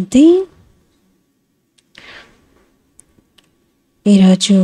శాంతి ఈరోజు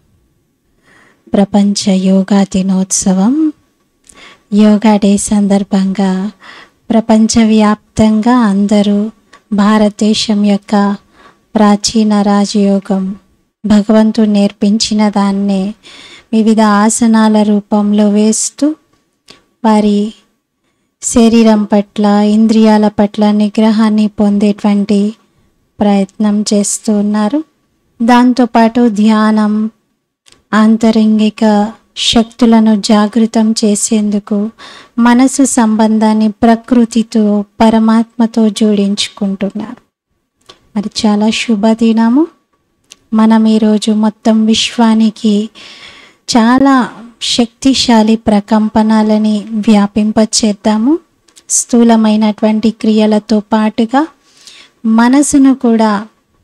ప్రపంచ యోగా దినోత్సవం యోగా డే సందర్భంగా ప్రపంచవ్యాప్తంగా అందరూ భారతదేశం యొక్క ప్రాచీన రాజయోగం భగవంతుడు నేర్పించిన దాన్నే వివిధ ఆసనాల రూపంలో వేస్తూ వారి శరీరం పట్ల ఇంద్రియాల పట్ల నిగ్రహాన్ని పొందేటువంటి ప్రయత్నం చేస్తూ ఉన్నారు దాంతోపాటు ధ్యానం ఆంతరంగిక శక్తులను జాగృతం చేసేందుకు మనసు సంబంధాన్ని ప్రకృతితో పరమాత్మతో జోడించుకుంటున్నారు మరి చాలా శుభదినము మనం ఈరోజు మొత్తం విశ్వానికి చాలా శక్తిశాలి ప్రకంపనాలని వ్యాపింపచేద్దాము స్థూలమైనటువంటి క్రియలతో పాటుగా మనసును కూడా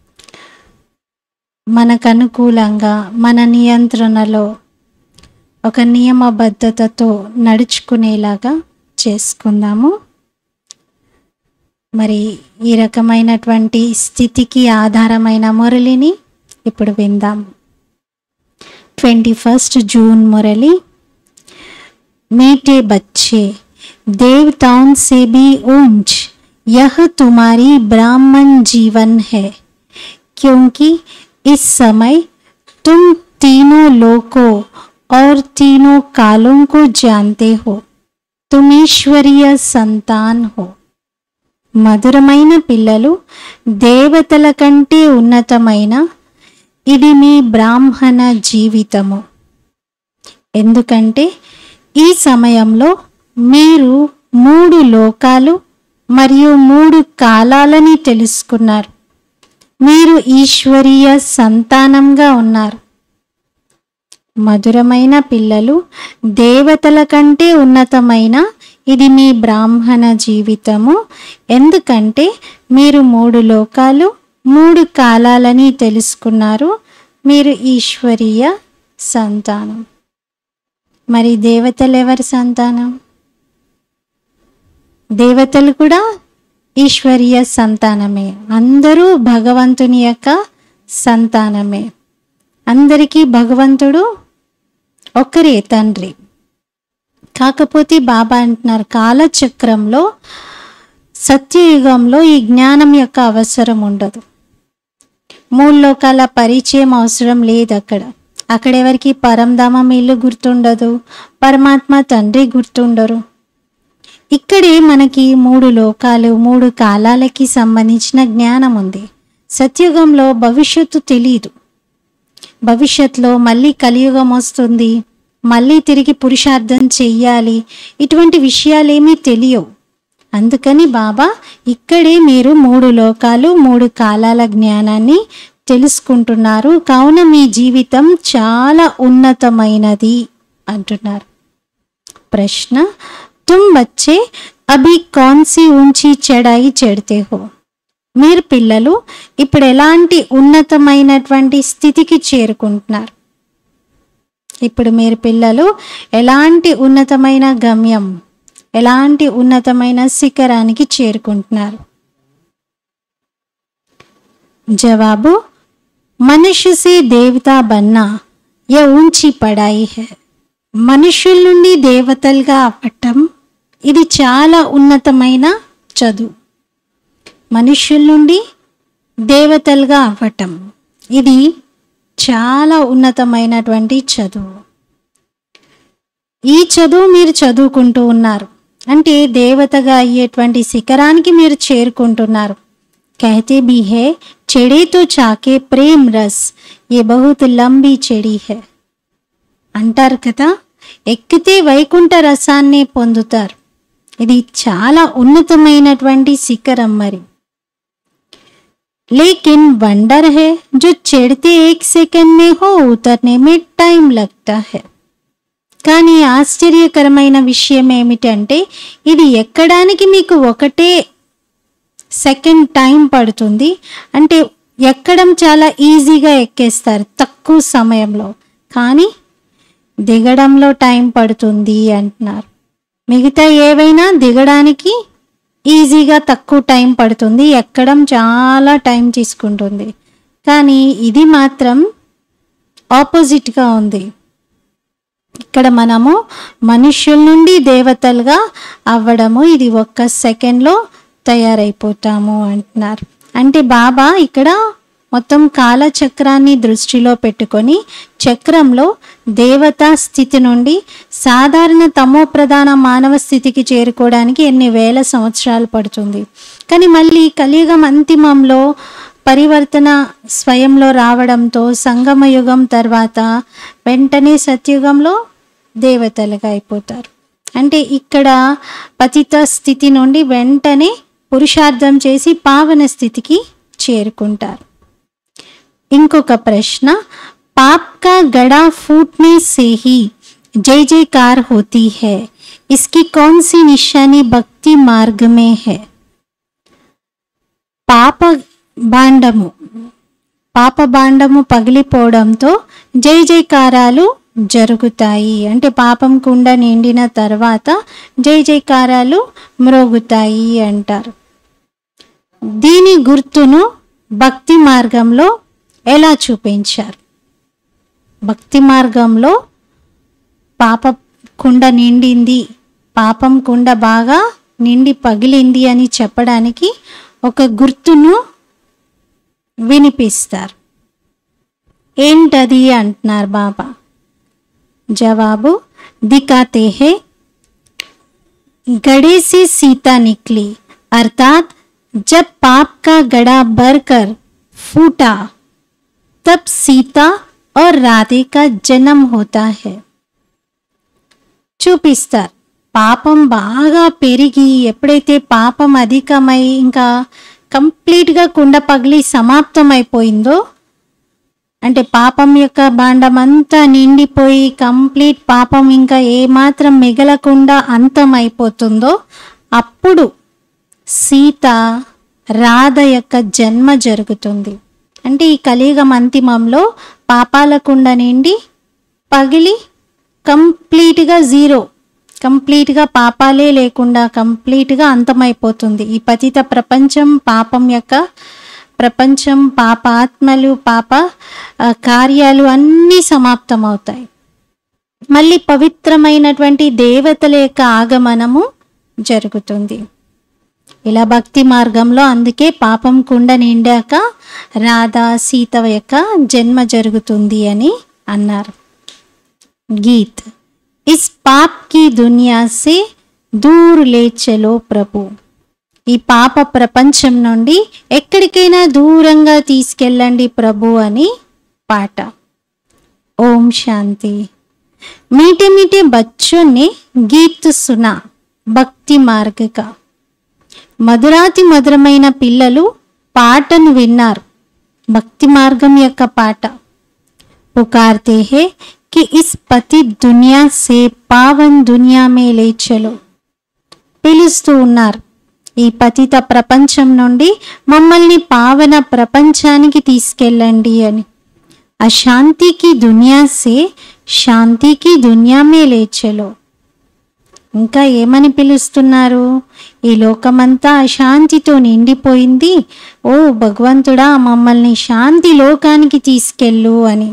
మనకు అనుకూలంగా మన నియంత్రణలో ఒక నియమబద్ధతతో నడుచుకునేలాగా చేసుకుందాము మరి ఈ రకమైనటువంటి స్థితికి ఆధారమైన మురళిని ఇప్పుడు విందాం ट्वेंटी फर्स्ट जून मुरली मीठे बच्चे देवताओं से भी ऊंच यह तुम्हारी ब्राह्मण जीवन है क्योंकि इस समय तुम तीनों लोकों और तीनों कालों को जानते हो तुम ईश्वरीय संतान हो మధురమైన పిల్లలు దేవతల కంటే ఉన్నతమైన ఇది మీ బ్రాహ్మణ జీవితము ఎందుకంటే ఈ సమయంలో మీరు మూడు లోకాలు మరియు మూడు కాలాలని తెలుసుకున్నారు మీరు ఈశ్వరీయ సంతానంగా ఉన్నారు మధురమైన పిల్లలు దేవతల కంటే ఉన్నతమైన ఇది మీ బ్రాహ్మణ జీవితము ఎందుకంటే మీరు మూడు లోకాలు మూడు కాలాలని తెలుసుకున్నారు మీరు ఈశ్వరీయ సంతానం మరి దేవతలు ఎవరి సంతానం దేవతలు కూడా ఈశ్వరీయ సంతానమే అందరూ భగవంతుని యొక్క సంతానమే అందరికీ భగవంతుడు ఒక్కరే తండ్రి కాకపోతే బాబా అంటున్నారు కాలచక్రంలో సత్యయుగంలో ఈ జ్ఞానం యొక్క అవసరం ఉండదు మూడు లోకాల పరిచయం అవసరం లేదు అక్కడ అక్కడ ఎవరికి పరంధామం ఇల్లు గుర్తుండదు పరమాత్మ తండ్రి గుర్తుండరు ఇక్కడే మనకి మూడు లోకాలు మూడు కాలాలకి సంబంధించిన జ్ఞానం ఉంది సత్యుగంలో భవిష్యత్తు తెలియదు భవిష్యత్తులో మళ్ళీ కలియుగం వస్తుంది మళ్ళీ తిరిగి పురుషార్థం చెయ్యాలి ఇటువంటి విషయాలేమీ తెలియవు అందుకని బాబా ఇక్కడే మీరు మూడు లోకాలు మూడు కాలాల జ్ఞానాన్ని తెలుసుకుంటున్నారు కావున మీ జీవితం చాలా ఉన్నతమైనది అంటున్నారు ప్రశ్న తుమ్ బచ్చే అభి కౌన్ సి ఊంచి చెడాయి చెడితే హో మీరు పిల్లలు ఇప్పుడు ఎలాంటి ఉన్నతమైనటువంటి స్థితికి చేరుకుంటున్నారు ఇప్పుడు మీరు పిల్లలు ఎలాంటి ఉన్నతమైన గమ్యం ఎలాంటి ఉన్నతమైన శిఖరానికి చేరుకుంటున్నారు జవాబు మనుష్య సే దేవత బన్నా ఏ ఊంచి పడాయి హే మనుషుల నుండి దేవతలుగా అవ్వటం ఇది చాలా ఉన్నతమైన చదువు మనుష్యుల నుండి దేవతలుగా అవ్వటం ఇది చాలా ఉన్నతమైనటువంటి చదువు ఈ చదువు మీరు చదువుకుంటూ ఉన్నారు అంటే దేవతగా అయ్యేటువంటి శిఖరానికి మీరు చేరుకుంటున్నారు कहते भी है చెడే తో చాకే ప్రేమ్ రస్ ఏ బహుత్ లంబీ చెడి హే అంటారు కదా ఎక్కితే వైకుంఠ రసాన్నే పొందుతారు ఇది చాలా ఉన్నతమైనటువంటి శిఖరం మరి लेकिन वंडर है जो चढ़ते एक सेकंड में हो उतरने में टाइम लगता है కానీ ఆశ్చర్యకరమైన విషయం ఏమిటంటే ఇది ఎక్కడానికి మీకు ఒకటే సెకండ్ టైం పడుతుంది అంటే ఎక్కడం చాలా ఈజీగా ఎక్కేస్తారు తక్కువ సమయంలో కానీ దిగడంలో టైం పడుతుంది అంటున్నారు మిగతా ఏవైనా దిగడానికి ఈజీగా తక్కువ టైం పడుతుంది ఎక్కడం చాలా టైం తీసుకుంటుంది కానీ ఇది మాత్రం ఆపోజిట్గా ఉంది ఇక్కడ మనము మనుష్యుల నుండి దేవతలుగా అవ్వడము ఇది ఒక్క సెకండ్లో తయారైపోతాము అంటున్నారు అంటే బాబా ఇక్కడ మొత్తం కాలచక్రాన్ని దృష్టిలో పెట్టుకొని చక్రంలో దేవతా స్థితి నుండి సాధారణ తమో ప్రధాన మానవ స్థితికి చేరుకోవడానికి ఎన్ని వేల సంవత్సరాలు పడుతుంది కానీ మళ్ళీ కలియుగం అంతిమంలో పరివర్తన స్వయంలో రావడంతో సంగమ యుగం తర్వాత వెంటనే సత్యుగంలో దేవతలుగా అయిపోతారు అంటే ఇక్కడ పతిత స్థితి నుండి వెంటనే పురుషార్థం చేసి పావన స్థితికి చేరుకుంటారు ఇంకొక ప్రశ్న पाप का गड़ा फूटने से ही जय जयकार होती है इसकी कौन सी निशानी भक्ति मार्ग में है పాప బాండము పాప బాండము పగిలిపోవడంతో జై జయకారాలు జరుగుతాయి అంటే పాపం కుండ నిండిన తర్వాత జై జయకారాలు మ్రోగుతాయి అంటారు దీని గుర్తును భక్తి మార్గంలో ఎలా చూపించారు భక్తి మార్గంలో పాప కుండ నిండింది పాపం కుండ బాగా నిండి పగిలింది అని చెప్పడానికి ఒక గుర్తును వినిపిస్తారు ఏంటది అంటున్నారు బాబా జవాబు దికాతే హే गड़े से सीता निकली अर्थात जब पाप का गड़ा भरकर फूटा तब सीता और राधे का जन्म होता है చూపిస్తారు పాపం బాగా పెరిగి ఎప్పుడైతే పాపం అధికమై ఇంకా కంప్లీట్గా కుండ పగిలి సమాప్తం అయిపోయిందో అంటే పాపం యొక్క భాండం అంతా నిండిపోయి కంప్లీట్ పాపం ఇంకా ఏమాత్రం మిగలకుండా అంతం అయిపోతుందో అప్పుడు సీత రాధ యొక్క జన్మ జరుగుతుంది అంటే ఈ కలియుగం అంతిమంలో పాపాల కుండ నిండి పగిలి కంప్లీట్గా జీరో కంప్లీట్గా పాపాలే లేకుండా కంప్లీట్గా అంతమైపోతుంది ఈ పతిత ప్రపంచం పాపం యొక్క ప్రపంచం పాప ఆత్మలు పాప ఆ, కార్యాలు అన్నీ సమాప్తం అవుతాయి మళ్ళీ పవిత్రమైనటువంటి దేవతల యొక్క ఆగమనము జరుగుతుంది ఇలా భక్తి మార్గంలో అందుకే పాపం కుండ నిండాక రాధా సీత యొక్క జన్మ జరుగుతుంది అని అన్నారు गीत इस पाप की दुनिया से दूर ले चलो ప్రభు ఈ పాప ప్రపంచం నుండి ఎక్కడికైనా దూరంగా తీసుకెళ్ళండి ప్రభు అని పాట ఓం శాంతి मीठे मीठे बच्चों ने गीत सुना భక్తి మార్గ का మధురాతి మధురమైన పిల్లలు పాటను విన్నారు భక్తి మార్గం యొక్క పాట पुकारते हैं कि इस पतित दुनिया से पावन दुनिया में ले चलो పిలుస్తూ ఉన్నారు ఈ పతిత ప్రపంచం నుండి మమ్మల్ని పావన ప్రపంచానికి తీసుకెళ్ళండి అని అశాంతికి దునియా సే శాంతికి దునియా మే లే చలో ఇంకా ఏమని పిలుస్తున్నారు ఈ లోకమంతా అశాంతితో నిండిపోయింది ఓ భగవంతుడా మమ్మల్ని శాంతి లోకానికి తీసుకెళ్ళు అని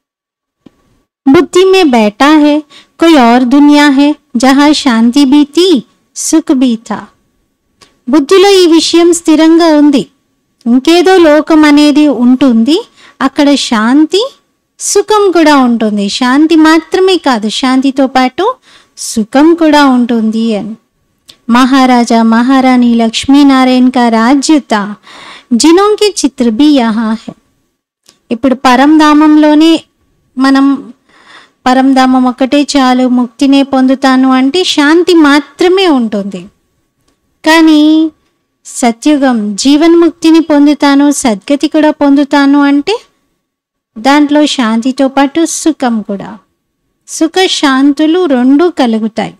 बुद्धि में बैठा है कोई और दुनिया है जहाँ శాంతి भी थी సుఖ్ भी था బుద్ధిలో ఈ విషయం స్థిరంగా ఉంది ఇంకేదో లోకం అనేది ఉంటుంది అక్కడ శాంతి సుఖం కూడా ఉంటుంది శాంతి మాత్రమే కాదు శాంతితో పాటు సుఖం కూడా ఉంటుంది అని మహారాజా మహారాణి లక్ష్మీనారాయణ కా రాజ్యత జినోं के చిత్ర भी यहाँ है ఇప్పుడు పరంధామంలోనే మనం పరంధామం ఒక్కటే చాలు ముక్తినే పొందుతాను అంటే శాంతి మాత్రమే ఉంటుంది కానీ సత్యుగం జీవన్ముక్తిని పొందుతాను సద్గతి కూడా పొందుతాను అంటే దాంట్లో శాంతితో పాటు సుఖం కూడా సుఖ శాంతులు రెండూ కలుగుతాయి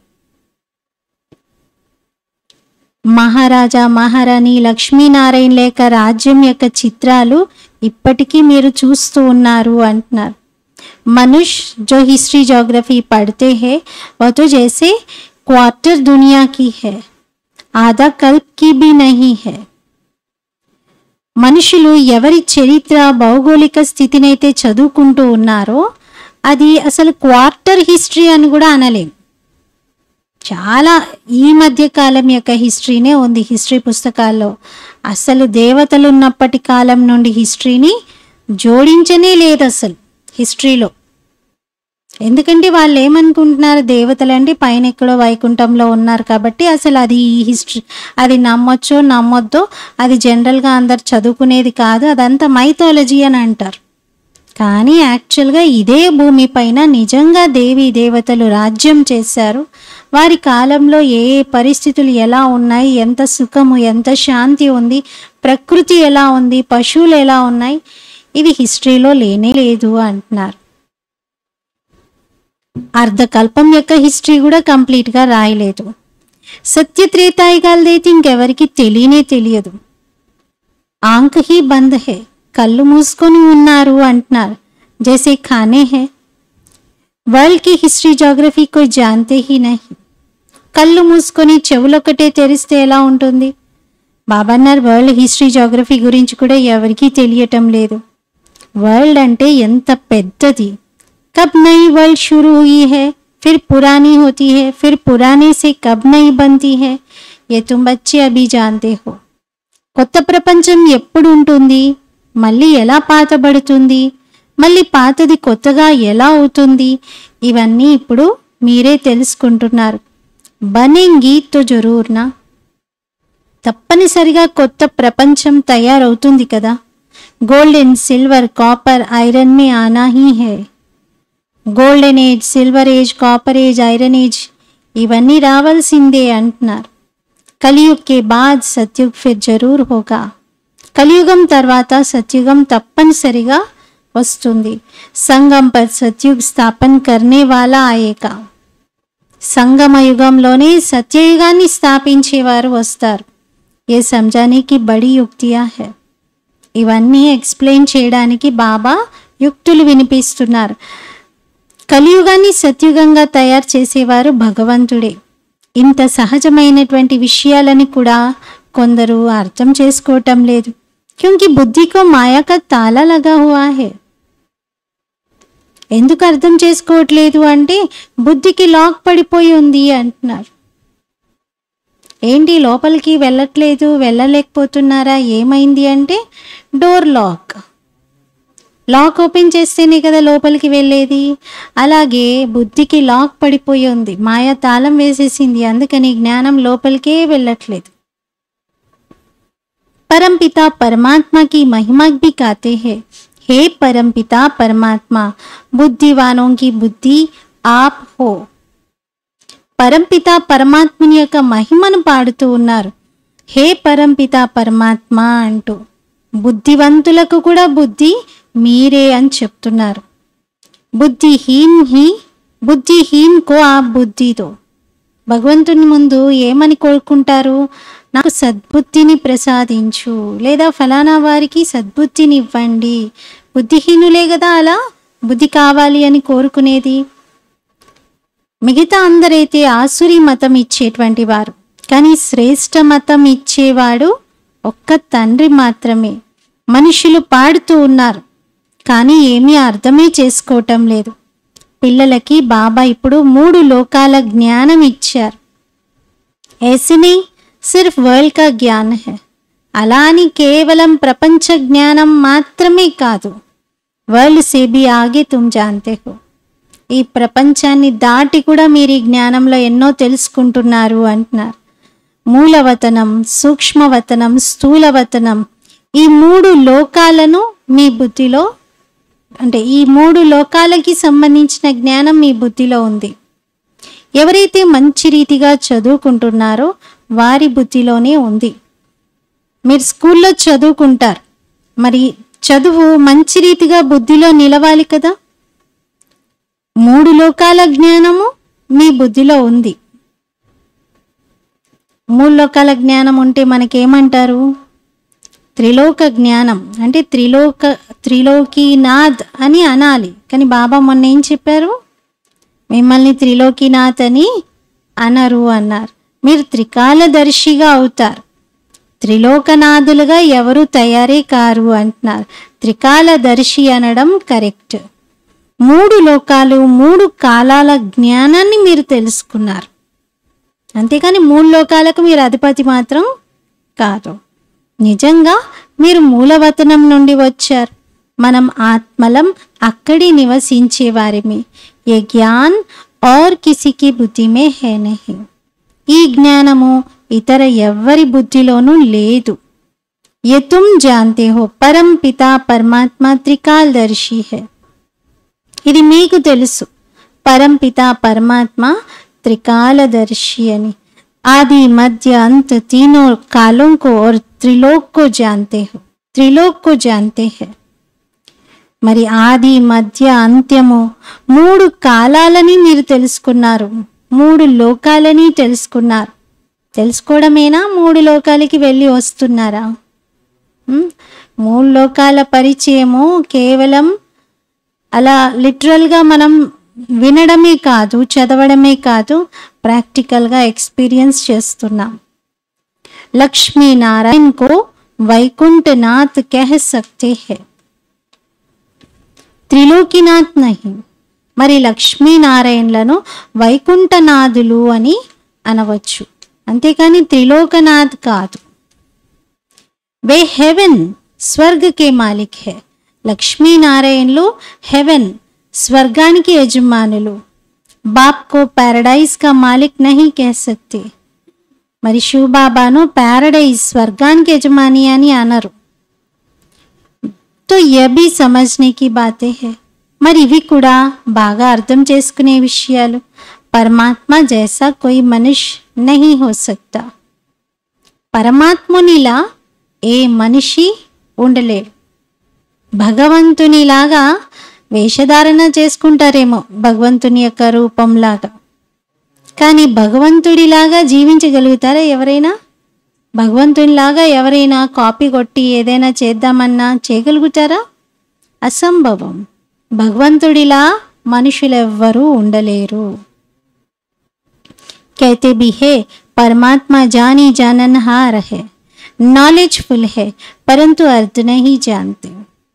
మహారాజా మహారాణి లక్ష్మీనారాయణ లేక రాజ్యం యొక్క చిత్రాలు ఇప్పటికీ మీరు చూస్తూ ఉన్నారు అంటున్నారు मनुष्य जो हिस्ट्री जोग्राफी पढ़ते हैं वह तो जैसे क्वार्टर दुनिया की है आधा कल्प की भी नहीं है మనుషులు ఎవరి చరిత్ర భౌగోళిక స్థితినైతే చదువుకుంటూ ఉన్నారో అది అసలు క్వార్టర్ హిస్టరీ అని కూడా అనలేం చాలా ఈ మధ్య కాలం యొక్క హిస్టరీనే ఉంది హిస్టరీ పుస్తకాల్లో అసలు దేవతలు ఉన్నప్పటి కాలం నుండి హిస్టరీని జోడించనే లేదు అసలు హిస్టరీలో ఎందుకంటే వాళ్ళు ఏమనుకుంటున్నారు దేవతలు అంటే పైన ఎక్కడో వైకుంఠంలో ఉన్నారు కాబట్టి అసలు అది ఈ హిస్టరీ అది నమ్మొచ్చో నమ్మొద్దో అది జనరల్గా అందరు చదువుకునేది కాదు అదంతా మైథాలజీ అని అంటారు కానీ యాక్చువల్గా ఇదే భూమి పైన నిజంగా దేవీ దేవతలు రాజ్యం చేశారు వారి కాలంలో ఏ ఏ పరిస్థితులు ఎలా ఉన్నాయి ఎంత సుఖము ఎంత శాంతి ఉంది ప్రకృతి ఎలా ఉంది పశువులు ఎలా ఉన్నాయి ఇవి హిస్టరీలో లేనే లేదు అంటున్నారు అర్ధకల్పం యొక్క హిస్టరీ కూడా కంప్లీట్గా రాయలేదు సత్య త్రేతాయుగాలదైతే ఇంకెవరికి తెలియనే తెలియదు ఆంక్ హీ బంద్ హే కళ్ళు మూసుకొని ఉన్నారు అంటున్నారు జైసే ఖానే హే వరల్డ్ కి హిస్టరీ జోగ్రఫీ కోయి జాంతే హీ నహి కళ్ళు మూసుకొని చెవులొక్కటే తెరిస్తే ఎలా ఉంటుంది బాబా అన్నారు వరల్డ్ హిస్టరీ జోగ్రఫీ గురించి కూడా ఎవరికీ తెలియటం లేదు వరల్డ్ అంటే ఎంత పెద్దది कब नई वर्ल्ड शुरू हुई है फिर पुरानी होती है फिर पुराने से कब नई बनती है ये तुम बच्चे अभी जानते हो కొత్త ప్రపంచం ఎప్పుడు ఉంటుంది మళ్ళీ ఎలా పాతబడుతుంది మళ్ళీ పాతది కొత్తగా ఎలా అవుతుంది ఇవన్నీ ఇప్పుడు మీరే తెలుసుకుంటున్నారు బనేంగి తో జరూర్నా తప్పనిసరిగా కొత్త ప్రపంచం తయారవుతుంది కదా gold and silver copper iron మే ఆనా హీ హే golden age silver age copper age iron age ఇవన్నీ రావాల్సిందే అంటున్నారు కలియుగ్ కే బాద్ సత్యుగ్ ఫిర్ జరూర్ హోగా కలియుగం తర్వాత సత్యుగం తప్పనిసరిగా వస్తుంది సంగం పర్ సత్యుగ్ స్థాపన కర్నే వాలా ఆయేక సంగమ యుగంలోనే సత్యయుగాన్ని స్థాపించేవారు వస్తారు ఏ సంజానికి బడి యుక్తియా హే ఇవన్నీ ఎక్స్ప్లెయిన్ చేయడానికి బాబా యుక్తులు వినిపిస్తున్నారు కలియుగాన్ని సత్యుగంగా తయారు చేసేవారు భగవంతుడే ఇంత సహజమైనటువంటి విషయాలని కూడా కొందరు అర్థం చేసుకోవటం లేదు క్యూంకి బుద్ధికో మాయాక తాళా లగా హువా హే ఎందుకు అర్థం చేసుకోవట్లేదు అంటే బుద్ధికి లాక్ పడిపోయి ఉంది అంటున్నారు ఏంటి లోపలికి వెళ్ళట్లేదు వెళ్ళలేకపోతున్నారా ఏమైంది అంటే డోర్ లాక్ లాక్ ఓపెన్ చేస్తేనే కదా లోపలికి వెళ్ళేది అలాగే బుద్ధికి లాక్ పడిపోయి ఉంది మాయ తాళం వేసేసింది అందుకని జ్ఞానం లోపలికే వెళ్ళట్లేదు परमपिता परमात्मा की महिमा भी गाते हैं हे परमपिता परमात्मा बुद्धिवानों की बुद्धि आप हो పరంపిత పరమాత్ముని యొక్క మహిమను పాడుతూ ఉన్నారు హే పరంపిత పరమాత్మ అంటూ బుద్ధివంతులకు కూడా బుద్ధి మీరే అని చెప్తున్నారు బుద్ధిహీన్ హీ బుద్ధిహీన్ కో ఆ బుద్ధితో భగవంతుని ముందు ఏమని కోరుకుంటారు నాకు సద్బుద్ధిని ప్రసాదించు లేదా ఫలానా వారికి సద్బుద్ధిని ఇవ్వండి బుద్ధిహీనులే కదా అలా బుద్ధి కావాలి అని కోరుకునేది మిగతా అందరైతే ఆసురి మతం ఇచ్చేటువంటి వారు కానీ శ్రేష్ఠ మతం ఇచ్చేవాడు ఒక్క తండ్రి మాత్రమే మనుషులు పాడుతూ ఉన్నారు కానీ ఏమీ అర్థమే చేసుకోవటం లేదు పిల్లలకి బాబా ఇప్పుడు మూడు లోకాల జ్ఞానం ఇచ్చారు ऐसे సిర్ఫ్ వరల్డ్ కా జ్ఞాన్ హై అలా అని కేవలం ప్రపంచ జ్ఞానం మాత్రమే కాదు వరల్డ్ సే బి ఆగే తుమ్ జాంతే హో ఈ ప్రపంచాన్ని దాటి కూడా మీరు ఈ జ్ఞానంలో ఎన్నో తెలుసుకుంటున్నారు అంటున్నారు మూలవతనం సూక్ష్మవతనం స్థూలవతనం ఈ మూడు లోకాలను మీ బుద్ధిలో అంటే ఈ మూడు లోకాలకి సంబంధించిన జ్ఞానం మీ బుద్ధిలో ఉంది ఎవరైతే మంచి రీతిగా చదువుకుంటున్నారో వారి బుద్ధిలోనే ఉంది మీరు స్కూల్లో చదువుకుంటారు మరి చదువు మంచి రీతిగా బుద్ధిలో నిలవాలి కదా మూడు లోకాల జ్ఞానము మీ బుద్ధిలో ఉంది మూడు లోకాల జ్ఞానం ఉంటే మనకేమంటారు త్రిలోక జ్ఞానం అంటే త్రిలోక త్రిలోకీనాథ్ అని అనాలి కానీ బాబా మొన్న ఏం చెప్పారు మిమ్మల్ని త్రిలోకీనాథ్ అని అనరు అన్నారు మీరు త్రికాలదర్శిగా అవుతారు త్రిలోకనాథులుగా ఎవరు తయారే కారు అంటున్నారు త్రికాలదర్శి అనడం కరెక్ట్ మూడు లోకాలు మూడు కాలాల జ్ఞానాన్ని మీరు తెలుసుకున్నారు అంతేకాని మూడు లోకాలకు మీరు అధిపతి మాత్రం కాదు నిజంగా మీరు మూలవతనం నుండి వచ్చారు మనం ఆత్మలం అక్కడి నివసించే వారిమి ఏ జ్ఞాన్ और किसी की బుద్ధి మే హే నహి ఈ జ్ఞానము ఇతర ఎవ్వరి బుద్ధిలోనూ లేదు ये तुम जानते हो परम पिता परमात्मा త్రికాలదర్శి है ఇది మీకు తెలుసు పరంపిత పరమాత్మ త్రికాలదర్శి అని आदि मध्य अंत तीनों कालों को और त्रिलोक को जानते हो त्रिलोक को जानते हैं మరి ఆది మధ్య అంత్యము మూడు కాలాలని మీరు తెలుసుకున్నారు మూడు లోకాలని తెలుసుకున్నారు తెలుసుకోవడమేనా మూడు లోకాలకి వెళ్ళి వస్తున్నారా ఉమ్, మూడు లోకాల పరిచయము కేవలం అలా లిటరల్గా మనం వినడమే కాదు చదవడమే కాదు ప్రాక్టికల్గా ఎక్స్పీరియన్స్ చేస్తున్నాం లక్ష్మీ నారాయణ को వైకుంఠనాథ్ कह सकते हैं త్రిలోకినాథ్ నహి మరి లక్ష్మీనారాయణలను వైకుంఠనాథులు అని అనవచ్చు అంతేకాని త్రిలోకనాథ్ కాదు వే హెవెన్ స్వర్గకే మాలిక్ హే లక్ష్మీనారాయణలు హెవెన్ స్వర్గానికి యజమానులు బాప్ కో ప్యారడైజ్ కా మాలిక్ నహి కహ సక్తే మరి శివబాబాను ప్యారడైజ్ స్వర్గానికి యజమాని అని అనరు తో యह भी समझने की बातें है మరి ఇవి కూడా బాగా అర్థం చేసుకునే విషయాలు పరమాత్మ జైసా కోయి మనుష్ నహీ హో సక్తా పరమాత్మునిలా ఏ మనిషి ఉండలేడు భగవంతునిలాగా వేషధారణ చేసుకుంటారేమో భగవంతుని యొక్క రూపంలాగా కానీ భగవంతుడిలాగా జీవించగలుగుతారా ఎవరైనా భగవంతునిలాగా ఎవరైనా కాపీ కొట్టి ఏదైనా చేద్దామన్నా చేయగలుగుతారా అసంభవం భగవంతుడిలా మనుషులెవ్వరూ ఉండలేరు कहते भी है परमात्मा जानी जाननहार है नॉलेजफुल है परंतु अर्थ नहीं जानते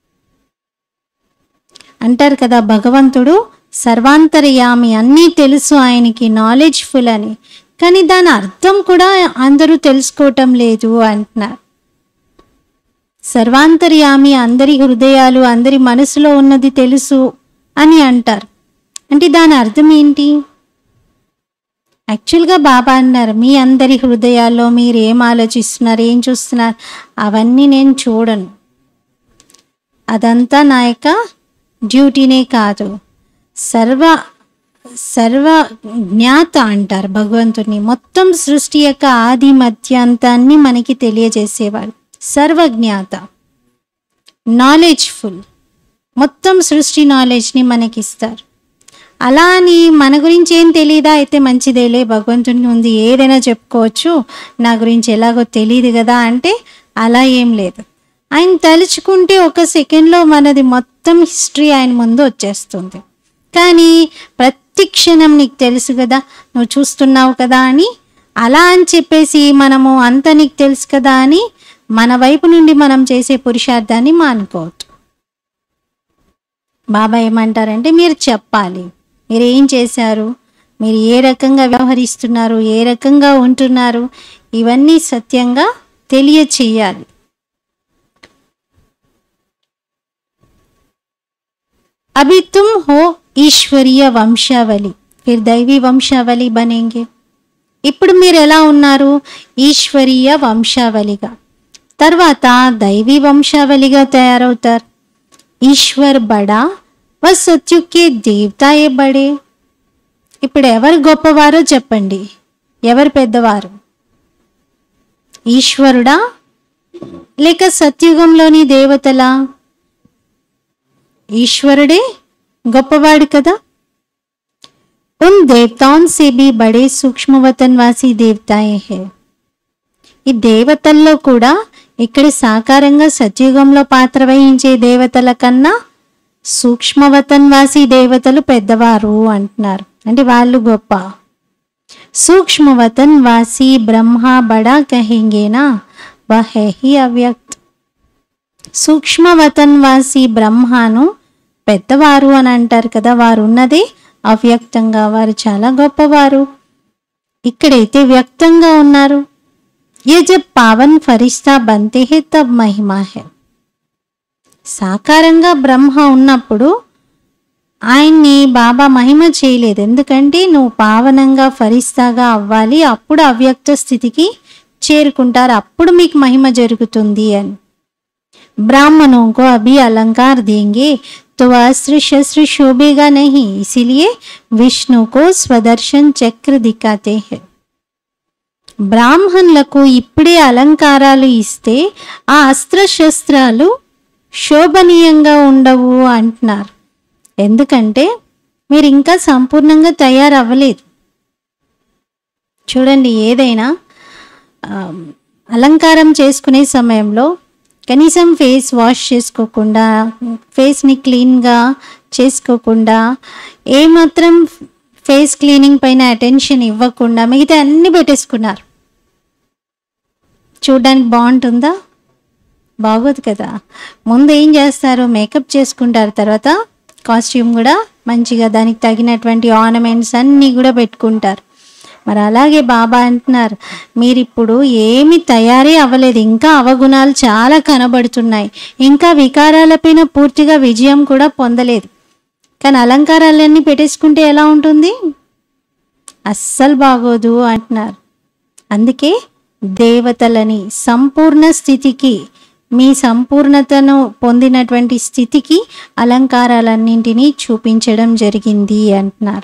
అంటారు కదా భగవంతుడు సర్వాంతర్యామి అన్నీ తెలుసు ఆయనకి నాలెడ్జ్ఫుల్ అని కానీ దాని అర్థం కూడా అందరూ తెలుసుకోవటం లేదు అంటున్నారు సర్వాంతర్యామి అందరి హృదయాలు అందరి మనసులో ఉన్నది తెలుసు అని అంటారు అంటే దాని అర్థం ఏంటి యాక్చువల్గా బాబా అన్నారు మీ అందరి హృదయాల్లో మీరు ఏం ఆలోచిస్తున్నారు ఏం చూస్తున్నారు అవన్నీ నేను చూడను అదంతా నా యొక్క డ్యూటీనే కాదు సర్వ సర్వ జ్ఞాత అంటారు భగవంతుని మొత్తం సృష్టి యొక్క ఆది మధ్యాంతాన్ని మనకి తెలియజేసేవాడు సర్వజ్ఞాత నాలెడ్జ్ఫుల్ మొత్తం సృష్టి నాలెడ్జ్ని మనకిస్తారు అలా అని మన గురించి ఏం తెలియదా అయితే మంచిదేలే భగవంతునికి ఉంది ఏదైనా చెప్పుకోవచ్చు నా గురించి ఎలాగో తెలియదు కదా అంటే అలా ఏం లేదు ఆయన తలుచుకుంటే ఒక సెకండ్లో మనది మొత్తం హిస్టరీ ఆయన ముందు వచ్చేస్తుంది కానీ ప్రతి క్షణం నీకు తెలుసు కదా నువ్వు చూస్తున్నావు కదా అని అలా అని చెప్పేసి మనము అంత నీకు తెలుసు కదా అని మన వైపు నుండి మనం చేసే పురుషార్థాన్ని మానుకోవద్దు బాబా ఏమంటారంటే మీరు చెప్పాలి మీరు ఏం చేశారు మీరు ఏ రకంగా వ్యవహరిస్తున్నారు ఏ రకంగా ఉంటున్నారు ఇవన్నీ సత్యంగా తెలియచేయాలి अभी तुम हो ఈశ్వరీయ వంశావళి ఫిర్ దైవీ వంశావళి బనేంగే ఇప్పుడు మీరు ఎలా ఉన్నారు ఈశ్వరీయ వంశావళిగా తర్వాత దైవీ వంశావళిగా తయారవుతారు ఈశ్వర్ బడా వ సత్యుకే దేవతాయే బడే ఇప్పుడు ఎవరు గొప్పవారో చెప్పండి ఎవరు పెద్దవారు ఈశ్వరుడా లేక సత్యుగంలోని దేవతలా ఈశ్వరుడే గొప్పవాడు కదా ఉన్ దేవతాన్ సే బి బడే సూక్ష్మవతన్వాసి దేవతాయే హే ఈ దేవతల్లో కూడా ఇక్కడ సాకారంగా సత్యుగంలో పాత్ర వహించే దేవతల కన్నా సూక్ష్మవతన్వాసి దేవతలు పెద్దవారు అంటున్నారు అంటే వాళ్ళు గొప్ప सूक्ष्म वतन वासी ब्रह्मा बड़ा कहेंगे ना वह है ही अव्यक्त సూక్ష్మ వతన్వాసి బ్రహ్మను పెద్దవారు అని అంటారు కదా వారు ఉన్నది అవ్యక్తంగా వారు చాలా గొప్పవారు ఇక్కడైతే వ్యక్తంగా ఉన్నారు ఏ జబ్ పావన్ ఫరిస్తా బంతే హే తబ్ మహిమా హే సాకారంగా బ్రహ్మ ఉన్నప్పుడు ఆయన్ని బాబా మహిమ చేయలేదు ఎందుకంటే నువ్వు పావనంగా ఫరిస్తాగా అవ్వాలి అప్పుడు అవ్యక్త స్థితికి చేరుకుంటారు అప్పుడు మీకు మహిమ జరుగుతుంది అని ब्राह्मणों को अभी अलंकार देंगे तो अस्त्र शस्त्र शोभेगा नहीं इसीलिए विष्णु को स्वदर्शन चक्र दिखाते हैं బ్రాహ్మణులకు ఇప్పుడే అలంకారాలు ఇస్తే ఆ అస్త్రశస్త్రాలు శోభనీయంగా ఉండవు అంటున్నారు ఎందుకంటే మీరు ఇంకా సంపూర్ణంగా తయారవ్వలేదు చూడండి ఏదైనా ఆ, అలంకారం చేసుకునే సమయంలో కనీసం ఫేస్ వాష్ చేసుకోకుండా ఫేస్ని క్లీన్గా చేసుకోకుండా ఏమాత్రం ఫేస్ క్లీనింగ్ పైన అటెన్షన్ ఇవ్వకుండా మిగతా అన్ని పెట్టేసుకున్నారు చూడడానికి బాగుంటుందా బాగోదు కదా ముందు ఏం చేస్తారు మేకప్ చేసుకుంటారు తర్వాత కాస్ట్యూమ్ కూడా మంచిగా దానికి తగినటువంటి ఆర్నమెంట్స్ అన్నీ కూడా పెట్టుకుంటారు మరి అలాగే బాబా అంటున్నారు మీరు ఇప్పుడు ఏమి తయారీ అవ్వలేదు ఇంకా అవగుణాలు చాలా కనబడుతున్నాయి ఇంకా వికారాలపైన పూర్తిగా విజయం కూడా పొందలేదు కానీ అలంకారాలన్నీ పెట్టేసుకుంటే ఎలా ఉంటుంది అస్సలు బాగోదు అంటున్నారు అందుకే దేవతలని సంపూర్ణ స్థితికి మీ సంపూర్ణతను పొందినటువంటి స్థితికి అలంకారాలన్నింటినీ చూపించడం జరిగింది అంటున్నారు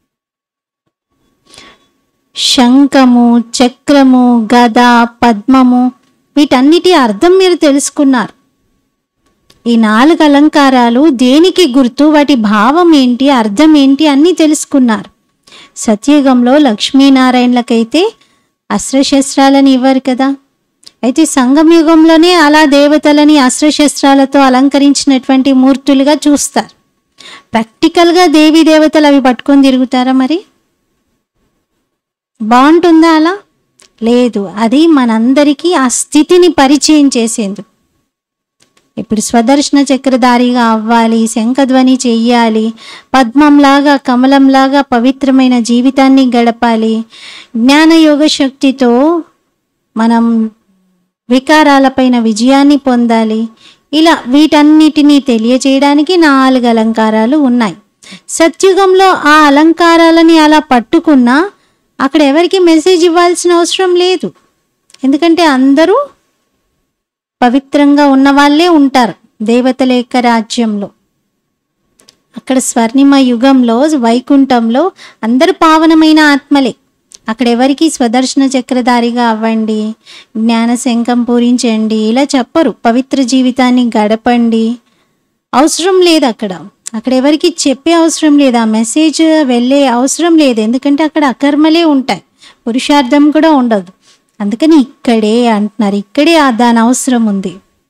శంఖము చక్రము గద పద్మము వీటన్నిటి అర్థం మీరు తెలుసుకున్నారు ఈ నాలుగు అలంకారాలు దేనికి గుర్తు వాటి భావం ఏంటి అర్థం ఏంటి అన్నీ తెలుసుకున్నారు సత్యుగంలో లక్ష్మీనారాయణలకైతే అస్త్రశస్త్రాలని ఇవ్వరు కదా అయితే సంగమయుగంలోనే అలా దేవతలని అస్త్రశస్త్రాలతో అలంకరించినటువంటి మూర్తులుగా చూస్తారు ప్రాక్టికల్గా దేవీ దేవతలు అవి పట్టుకొని తిరుగుతారా మరి బాగుంటుందా అలా లేదు అది మనందరికీ ఆ స్థితిని పరిచయం చేసేందుకు ఇప్పుడు స్వదర్శన చక్రధారిగా అవ్వాలి శంఖధ్వని చెయ్యాలి పద్మంలాగా కమలంలాగా పవిత్రమైన జీవితాన్ని గడపాలి జ్ఞానయోగ శక్తితో మనం వికారాలపైన విజయాన్ని పొందాలి ఇలా వీటన్నిటినీ తెలియచేయడానికి నాలుగు అలంకారాలు ఉన్నాయి సత్యుగంలో ఆ అలంకారాలని అలా పట్టుకున్నా అక్కడ ఎవరికి మెసేజ్ ఇవ్వాల్సిన అవసరం లేదు ఎందుకంటే అందరూ పవిత్రంగా ఉన్న వాళ్ళే ఉంటారు దేవతల యొక్క రాజ్యంలో అక్కడ స్వర్ణిమ యుగంలో వైకుంఠంలో అందరు పావనమైన ఆత్మలే అక్కడ ఎవరికి స్వదర్శన చక్రధారిగా అవ్వండి జ్ఞాన శంఖం పూరించండి ఇలా చెప్పరు పవిత్ర జీవితాన్ని గడపండి అవసరం లేదు అక్కడ అక్కడ ఎవరికి చెప్పే అవసరం లేదు ఆ మెసేజ్ వెళ్ళే అవసరం లేదు ఎందుకంటే అక్కడ అకర్మలే ఉంటాయి పురుషార్థం కూడా ఉండదు అందుకని ఇక్కడే అంటున్నారు ఇక్కడే ఆ దాని అవసరం ఉంది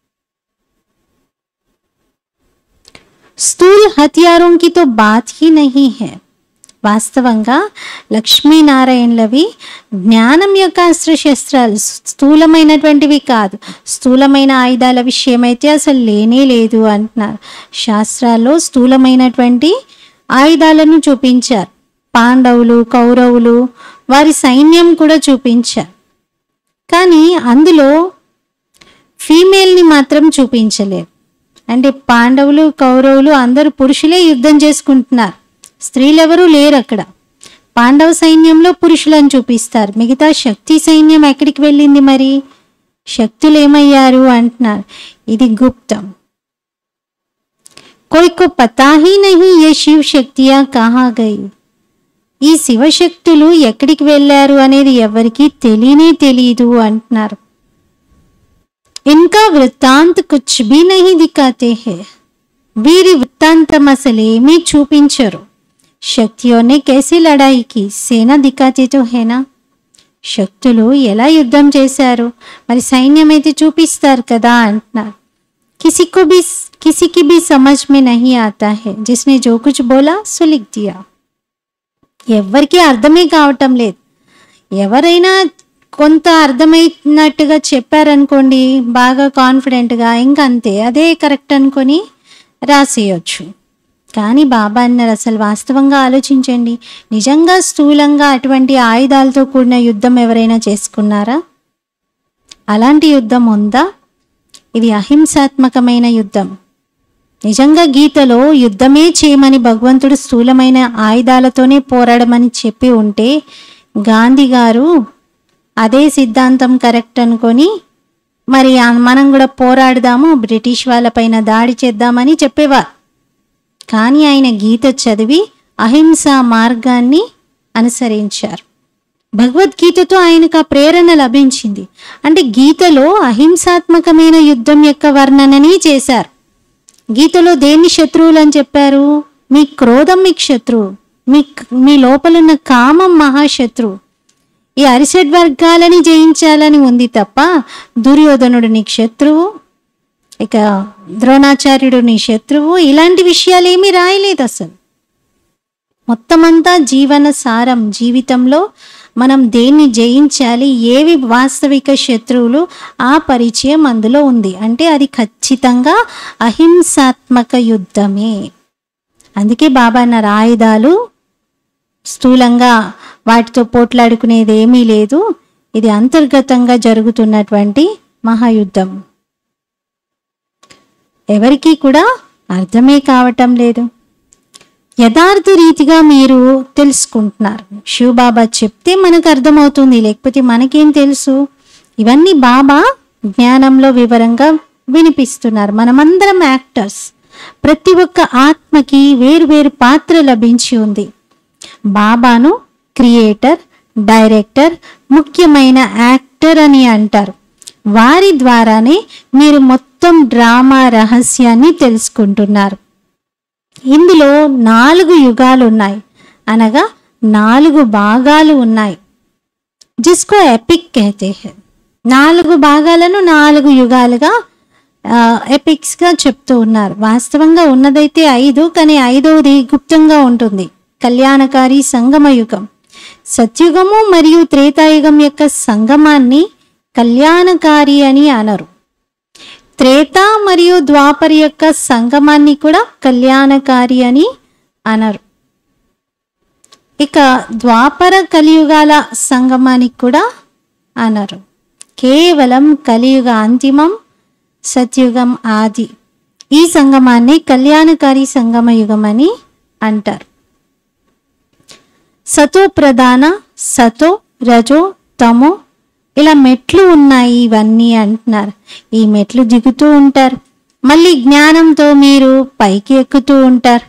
స్థూల్ హత్యారోं की तो बात ही नहीं है వాస్తవంగా లక్ష్మీనారాయణలవి జ్ఞానం యొక్క అస్త్రశస్త్రాలు స్థూలమైనటువంటివి కాదు స్థూలమైన ఆయుధాల విషయమైతే అసలు లేనే లేదు అంటున్నారు శాస్త్రాల్లో స్థూలమైనటువంటి ఆయుధాలను చూపించారు పాండవులు కౌరవులు వారి సైన్యం కూడా చూపించారు కానీ అందులో ఫీమేల్ని మాత్రం చూపించలేరు అంటే పాండవులు కౌరవులు అందరూ పురుషులే యుద్ధం చేసుకుంటున్నారు స్త్రీలెవరూ లేరు అక్కడ పాండవ సైన్యంలో పురుషులను చూపిస్తారు మిగతా శక్తి సైన్యం ఎక్కడికి వెళ్ళింది మరి శక్తులు ఏమయ్యారు అంటున్నారు ఇది గుప్తం कोई को पता ही नहीं ये शिव శక్తియా కహా గయి ఈ శివశక్తులు ఎక్కడికి వెళ్ళారు అనేది ఎవరికి తెలియనే తెలియదు అంటున్నారు ఇన్కా వృత్తాంత్ కుచ్ భీ నహీ దిఖాతే హే వీరి వృత్తాంతం అసలేమీ చూపించరు శక్తియోనే కేసీ లడాయికి సేన దిఖాతే తో హేనా శక్తులు ఎలా యుద్ధం చేశారు మరి సైన్యం అయితే చూపిస్తారు కదా అంటున్నారు किसी को भी किसी की भी समझ में नहीं आता है जिसने जो कुछ बोला सो लिख दिया ఎవ్వరికీ అర్థమే కావటం లేదు ఎవరైనా కొంత అర్థమైనట్టుగా చెప్పారనుకోండి బాగా కాన్ఫిడెంట్గా ఇంకా అంతే అదే కరెక్ట్ అనుకొని రాసేయచ్చు కానీ బాబా అన్నారు అసలు వాస్తవంగా ఆలోచించండి నిజంగా స్థూలంగా అటువంటి ఆయుధాలతో కూడిన యుద్ధం ఎవరైనా చేసుకున్నారా అలాంటి యుద్ధం ఉందా ఇది అహింసాత్మకమైన యుద్ధం నిజంగా గీతలో యుద్ధమే చేయమని భగవంతుడు స్థూలమైన ఆయుధాలతోనే పోరాడమని చెప్పి ఉంటే గాంధీ గారు అదే సిద్ధాంతం కరెక్ట్ అనుకొని మరి ఆ- మనం కూడా పోరాడదాము బ్రిటిష్ వాళ్ళపైన దాడి చేద్దామని చెప్పేవారు కానీ ఆయన గీత చదివి అహింసా మార్గాన్ని అనుసరించారు భగవద్గీతతో ఆయనకు ఆ ప్రేరణ లభించింది అంటే గీతలో అహింసాత్మకమైన యుద్ధం యొక్క వర్ణనని చేశారు గీతలో దేన్ని శత్రువులు అని చెప్పారు మీ క్రోధం మీకు శత్రువు మీ మీ లోపలున్న కామం మహాశత్రువు ఈ అరిషడ్ వర్గాలని జయించాలని ఉంది తప్ప దుర్యోధనుడు నీకు శత్రువు ఇక ద్రోణాచార్యుడు నీ శత్రువు ఇలాంటి విషయాలు ఏమీ రాయలేదు అసలు మొత్తమంతా జీవన సారం జీవితంలో మనం దేన్ని జయించాలి ఏవి వాస్తవిక శత్రువులు ఆ పరిచయం అందులో ఉంది అంటే అది ఖచ్చితంగా అహింసాత్మక యుద్ధమే అందుకే బాబా అన్నారు ఆయుధాలు స్థూలంగా వాటితో పోట్లాడుకునేది ఏమీ లేదు ఇది అంతర్గతంగా జరుగుతున్నటువంటి మహాయుద్ధం ఎవరికీ కూడా అర్థమే కావటం లేదు యథార్థ రీతిగా మీరు తెలుసుకుంటున్నారు శివబాబా చెప్తే మనకు అర్థమవుతుంది లేకపోతే మనకేం తెలుసు ఇవన్నీ బాబా జ్ఞానంలో వివరంగా వినిపిస్తున్నారు మనమందరం యాక్టర్స్ ప్రతి ఒక్క ఆత్మకి వేరు వేరు పాత్ర లభించి ఉంది బాబాను క్రియేటర్ డైరెక్టర్ ముఖ్యమైన యాక్టర్ అని అంటారు వారి ద్వారానే మీరు మొత్తం డ్రామా రహస్యాన్ని తెలుసుకుంటున్నారు ఇందులో నాలుగు యుగాలు ఉన్నాయి అనగా నాలుగు భాగాలు ఉన్నాయి జిస్కో ఎపిక్ కహతే హై నాలుగు భాగాలను నాలుగు యుగాలుగా ఆ, ఎపిక్స్గా చెప్తూ ఉన్నారు వాస్తవంగా ఉన్నదైతే ఐదు కానీ ఐదవది గుప్తంగా ఉంటుంది కళ్యాణకారి సంగమ యుగం సత్యుగము మరియు త్రేతాయుగం యొక్క సంగమాన్ని కళ్యాణకారి అని అనరు త్రేత మరియు ద్వాపర యొక్క సంగమాన్ని కూడా కళ్యాణకారి అని అనరు ఇక ద్వాపర కలియుగాల సంగమానికి కూడా అనరు కేవలం కలియుగ అంతిమం సత్యుగం ఆది ఈ సంగమాన్ని కళ్యాణకారి సంగమ యుగం అని అంటారు సతో ప్రధాన సతో రజో తమో ఇలా మెట్లు ఉన్నాయి ఇవన్నీ అంటున్నారు ఈ మెట్లు దిగుతూ ఉంటారు మళ్ళీ జ్ఞానంతో మీరు పైకి ఎక్కుతూ ఉంటారు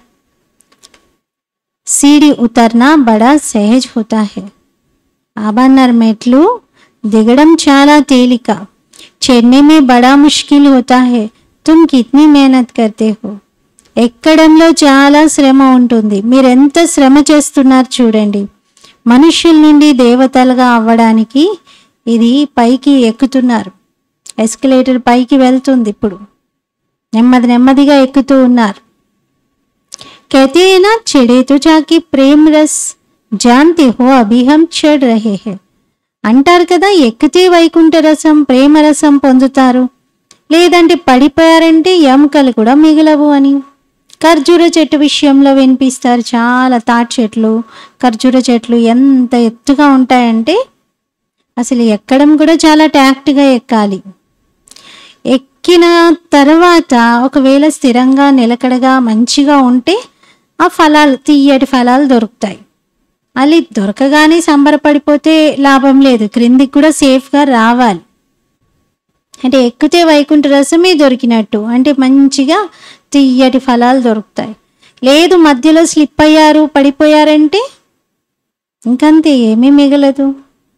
సీడి ఉతర్నా బడా సహజ్ హోతా హై ఆబన్నారు మెట్లు దిగడం చాలా తేలిక చెడ్నే మే బడా ముష్కిల్ హోతా హై తుమ్ కిత్నీ మెహనత్ కర్తే హో ఎక్కడంలో చాలా శ్రమ ఉంటుంది మీరు ఎంత శ్రమ చేస్తున్నారు చూడండి మనుష్యుల నుండి దేవతలుగా అవ్వడానికి ఇది పైకి ఎక్కుతున్నారు ఎస్కలేటర్ పైకి వెళ్తుంది ఇప్పుడు నెమ్మది నెమ్మదిగా ఎక్కుతూ ఉన్నారు कहते हैं ना चिड़े तो जाके प्रेम रस जानते हो अभी हम चढ़ रहे हैं అంటారు కదా ఎక్కితే వైకుంఠ రసం ప్రేమ రసం పొందుతారు లేదంటే పడిపోయారంటే ఎముకలు కూడా మిగలవు అని ఖర్జూర చెట్టు విషయంలో వినిపిస్తారు చాలా తాటి చెట్లు ఖర్జూర చెట్లు ఎంత ఎత్తుగా ఉంటాయంటే అసలు ఎక్కడం కూడా చాలా ట్యాక్ట్గా ఎక్కాలి ఎక్కిన తర్వాత ఒకవేళ స్థిరంగా నిలకడగా మంచిగా ఉంటే ఆ ఫలాలు తీయటి ఫలాలు దొరుకుతాయి మళ్ళీ దొరకగానే సంబరపడిపోతే లాభం లేదు క్రిందికి కూడా సేఫ్గా రావాలి అంటే ఎక్కితే వైకుంఠ రసమే దొరికినట్టు అంటే మంచిగా తీయటి ఫలాలు దొరుకుతాయి లేదు మధ్యలో స్లిప్ అయ్యారు పడిపోయారంటే ఇంకంతే ఏమీ మిగలదు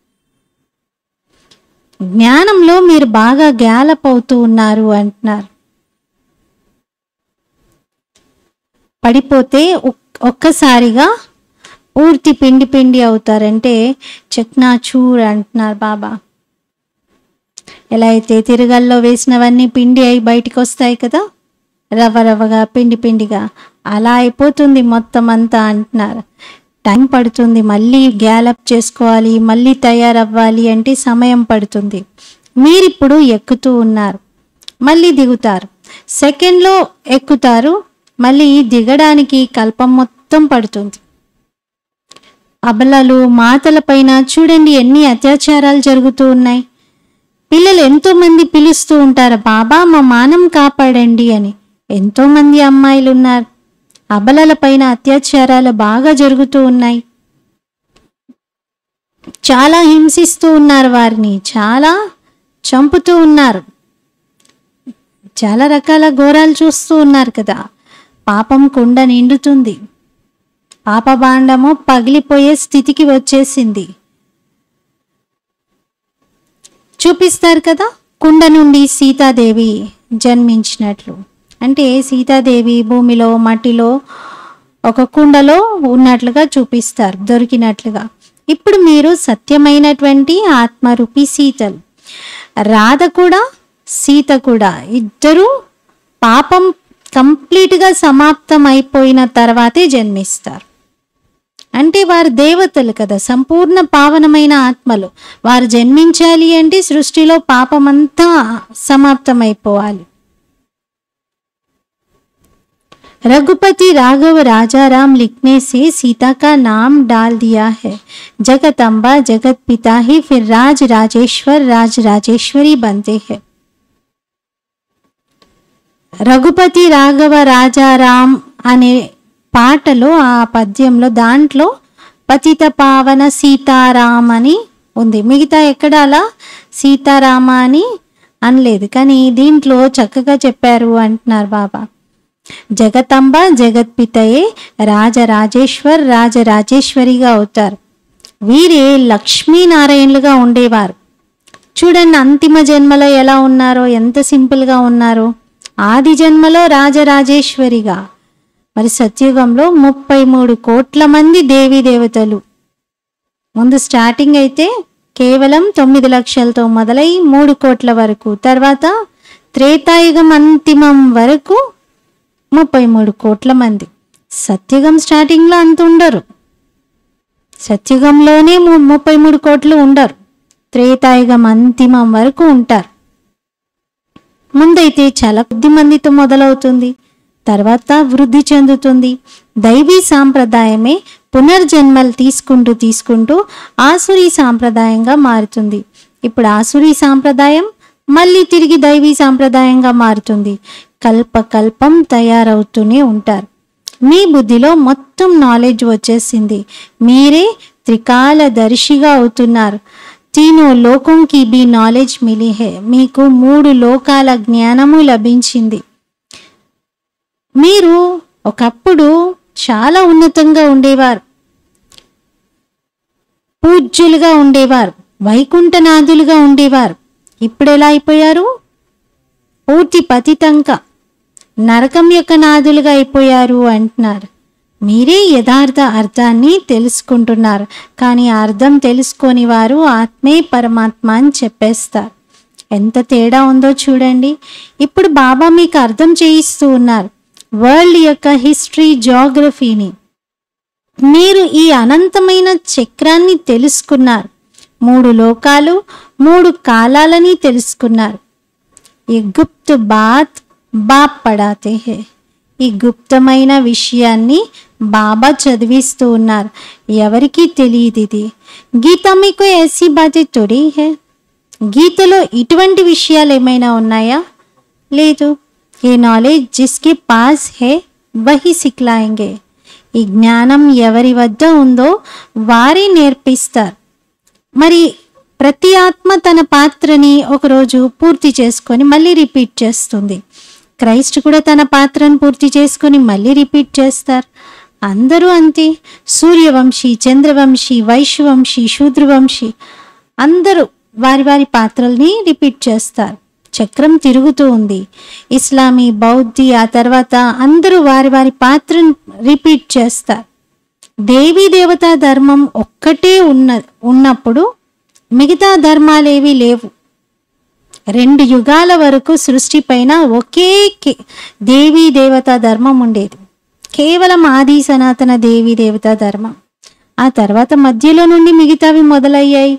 జ్ఞానంలో మీరు బాగా గ్యాలప్ అవుతూ ఉన్నారు అంటున్నారు పడిపోతే ఒక్- ఒక్కసారిగా పూర్తి పిండి పిండి అవుతారంటే చక్నాచూర్ అంటున్నారు బాబా ఎలా అయితే తిరగల్లో వేసినవన్నీ పిండి అయి బయటికి వస్తాయి కదా రవ్వ రవ్వగా పిండి పిండిగా అలా అయిపోతుంది మొత్తం అంతా అంటున్నారు టైం పడుతుంది మళ్ళీ గ్యాలప్ చేసుకోవాలి మళ్ళీ తయారవ్వాలి అంటే సమయం పడుతుంది మీరిప్పుడు ఎక్కుతూ ఉన్నారు మళ్ళీ దిగుతారు సెకండ్లో ఎక్కుతారు మళ్ళీ దిగడానికి కల్పం మొత్తం పడుతుంది అబలలు మాతలపైన చూడండి ఎన్ని అత్యాచారాలు జరుగుతూ ఉన్నాయి పిల్లలు ఎంతో మంది పిలుస్తూ ఉంటారు బాబా మా మానం కాపాడండి అని ఎంతో మంది అమ్మాయిలు ఉన్నారు అబలల పైన అత్యాచారాలు బాగా జరుగుతూ ఉన్నాయి చాలా హింసిస్తూ ఉన్నారు వారిని చాలా చంపుతూ ఉన్నారు చాలా రకాల ఘోరాలు చూస్తూ ఉన్నారు కదా పాపం కుండ నిండుతుంది పాపభాండము పగిలిపోయే స్థితికి వచ్చేసింది చూపిస్తారు కదా కుండ నుండి సీతాదేవి జన్మించినట్లు అంటే సీతాదేవి భూమిలో మట్టిలో ఒక కుండలో ఉన్నట్లుగా చూపిస్తారు దొరికినట్లుగా ఇప్పుడు మీరు సత్యమైనటువంటి ఆత్మరూపి సీతలు రాధ కూడా సీత కూడా ఇద్దరు పాపం కంప్లీట్గా సమాప్తం అయిపోయిన తర్వాతే జన్మిస్తారు అంటే వారు దేవతలు కదా సంపూర్ణ పావనమైన ఆత్మలు వారు జన్మించాలి అంటే సృష్టిలో పాపమంతా సమాప్తమైపోవాలి रघुपति राघव राजा राम लिखने से सीता का नाम डाल दिया है जगदम्बा जगत पिता ही फिर राज राजेश्वर राज राजेश्वरी बनते हैं రఘుపతి రాఘవ రాజారాం అనే పాటలో ఆ పద్యంలో దాంట్లో పతిత పావన సీతారాం అని ఉంది మిగతా ఎక్కడ అలా సీతారామ అని అనలేదు కానీ దీంట్లో చక్కగా చెప్పారు అంటున్నారు బాబా జగతంబ జగత్పితయే రాజరాజేశ్వర్ రాజరాజేశ్వరిగా అవుతారు వీరే లక్ష్మీనారాయణులుగా ఉండేవారు చూడండి అంతిమ జన్మలో ఎలా ఉన్నారో ఎంత సింపుల్గా ఉన్నారో ఆది జన్మలో రాజరాజేశ్వరిగా మరి సత్యుగంలో ముప్పై మూడు కోట్ల మంది దేవీ దేవతలు ముందు స్టార్టింగ్ అయితే కేవలం తొమ్మిది లక్షలతో మొదలై మూడు కోట్ల వరకు తర్వాత త్రేతాయుగం అంతిమం వరకు ముప్పై మూడు కోట్ల మంది సత్యుగం స్టార్టింగ్లో అంత ఉండరు సత్యుగంలోనే ము- ముప్పై మూడు కోట్లు ఉండరు త్రేతాయుగం అంతిమం వరకు ఉంటారు ముందైతే చాలా కొద్ది మందితో మొదలవుతుంది తర్వాత వృద్ధి చెందుతుంది దైవీ సాంప్రదాయమే పునర్జన్మలు తీసుకుంటూ తీసుకుంటూ ఆసురీ సాంప్రదాయంగా మారుతుంది ఇప్పుడు ఆసురీ సాంప్రదాయం మళ్ళీ తిరిగి దైవీ సాంప్రదాయంగా మారుతుంది కల్ప కల్పం తయారవుతూనే ఉంటారు మీ బుద్ధిలో మొత్తం నాలెడ్జ్ వచ్చేసింది మీరే త్రికాల దర్శిగా అవుతున్నారు తీనో లోకం కి బి నాలెడ్జ్ మిలి హే మీకు మూడు లోకాల జ్ఞానము లభించింది మీరు ఒకప్పుడు చాలా ఉన్నతంగా ఉండేవారు పూజ్యులుగా ఉండేవారు వైకుంఠనాథులుగా ఉండేవారు ఇప్పుడు ఎలా అయిపోయారు పూర్తి పతితంక నరకం యొక్క నాదులుగా అయిపోయారు అంటున్నారు మీరే యథార్థ అర్థాన్ని తెలుసుకుంటున్నారు కానీ ఆ అర్థం తెలుసుకొని వారు ఆత్మే పరమాత్మ అని చెప్పేస్తారు ఎంత తేడా ఉందో చూడండి ఇప్పుడు బాబా మీకు అర్థం చేయిస్తూ ఉన్నారు వరల్డ్ యొక్క హిస్టరీ జాగ్రఫీని మీరు ఈ అనంతమైన చక్రాన్ని తెలుసుకున్నారు మూడు లోకాలు మూడు కాలాలని తెలుసుకున్నారు ఈ గుప్త్ బాత్ బాప్ పడాతే హే ఈ గుప్తమైన విషయాన్ని బాబా చదివిస్తూ ఉన్నారు ఎవరికీ తెలియదు ఇది గీత మీకు ఏసీ బాతే తొడి హే గీతలో ఇటువంటి విషయాలు ఏమైనా ఉన్నాయా లేదు ఏ నాలెడ్జ్ జిస్కి పాస్ హే వహి సిక్లాయంగే ఈ జ్ఞానం ఎవరి వద్ద ఉందో వారే నేర్పిస్తారు మరి ప్రతి ఆత్మ తన పాత్రని ఒకరోజు పూర్తి చేసుకొని మళ్ళీ రిపీట్ చేస్తుంది క్రైస్ట్ కూడా తన పాత్రను పూర్తి చేసుకొని మళ్ళీ రిపీట్ చేస్తారు అందరూ అంతే సూర్యవంశీ చంద్రవంశీ వైశ్యవంశీ శూద్రవంశీ అందరూ వారి వారి పాత్రల్ని రిపీట్ చేస్తారు చక్రం తిరుగుతూ ఉంది ఇస్లామీ బౌద్ధి ఆ తర్వాత అందరూ వారి వారి పాత్రను రిపీట్ చేస్తారు దేవీ దేవతా ధర్మం ఒక్కటే ఉన్న ఉన్నప్పుడు మిగతా ధర్మాలేవి లేవు రెండు యుగాల వరకు సృష్టి పైన ఒకే కే- దేవీ దేవతా ధర్మం ఉండేది కేవలం ఆది సనాతన దేవీ దేవతా ధర్మం ఆ తర్వాత మధ్యలో నుండి మిగతావి మొదలయ్యాయి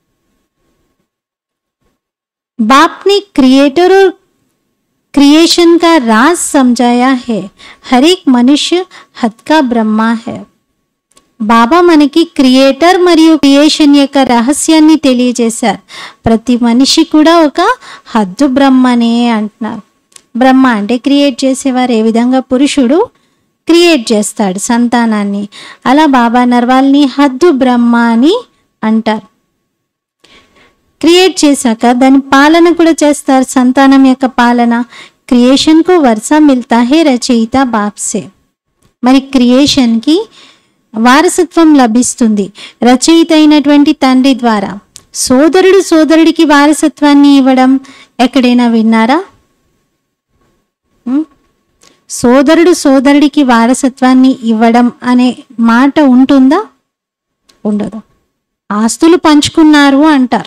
बाप ने क्रिएटर और क्रिएशन का राज समझाया है हर एक मनुष्य हद का ब्रह्मा है బాబా మనకి క్రియేటర్ మరియు క్రియేషన్ యొక్క రహస్యాన్ని తెలియజేశారు ప్రతి మనిషి కూడా ఒక హద్దు బ్రహ్మనే అంటున్నారు బ్రహ్మ అంటే క్రియేట్ చేసేవారు ఏ విధంగా పురుషుడు క్రియేట్ చేస్తాడు సంతానాన్ని అలా బాబా నర్వాల్ని హద్దు బ్రహ్మ అని అంటారు క్రియేట్ చేశాక దాని పాలన కూడా చేస్తారు సంతానం యొక్క పాలన క్రియేషన్కు వరుస మిల్తా హే రచయిత బాప్సే మరి క్రియేషన్కి వారసత్వం లభిస్తుంది రచయిత అయినటువంటి తండ్రి ద్వారా సోదరుడు సోదరుడికి వారసత్వాన్ని ఇవ్వడం ఎక్కడైనా విన్నారా ఉం? సోదరుడు సోదరుడికి వారసత్వాన్ని ఇవ్వడం అనే మాట ఉంటుందా ఉండదు ఆస్తులు పంచుకున్నారు అంటారు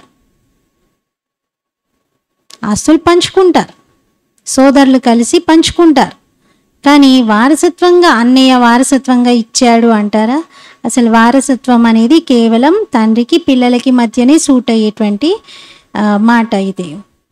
ఆస్తులు పంచుకుంటారు సోదరులు కలిసి పంచుకుంటారు కానీ వారసత్వంగా అన్నయ్య వారసత్వంగా ఇచ్చాడు అంటారా అసలు వారసత్వం అనేది కేవలం తండ్రికి పిల్లలకి మధ్యనే సూట్ అయ్యేటువంటి ఆ, మాట ఇది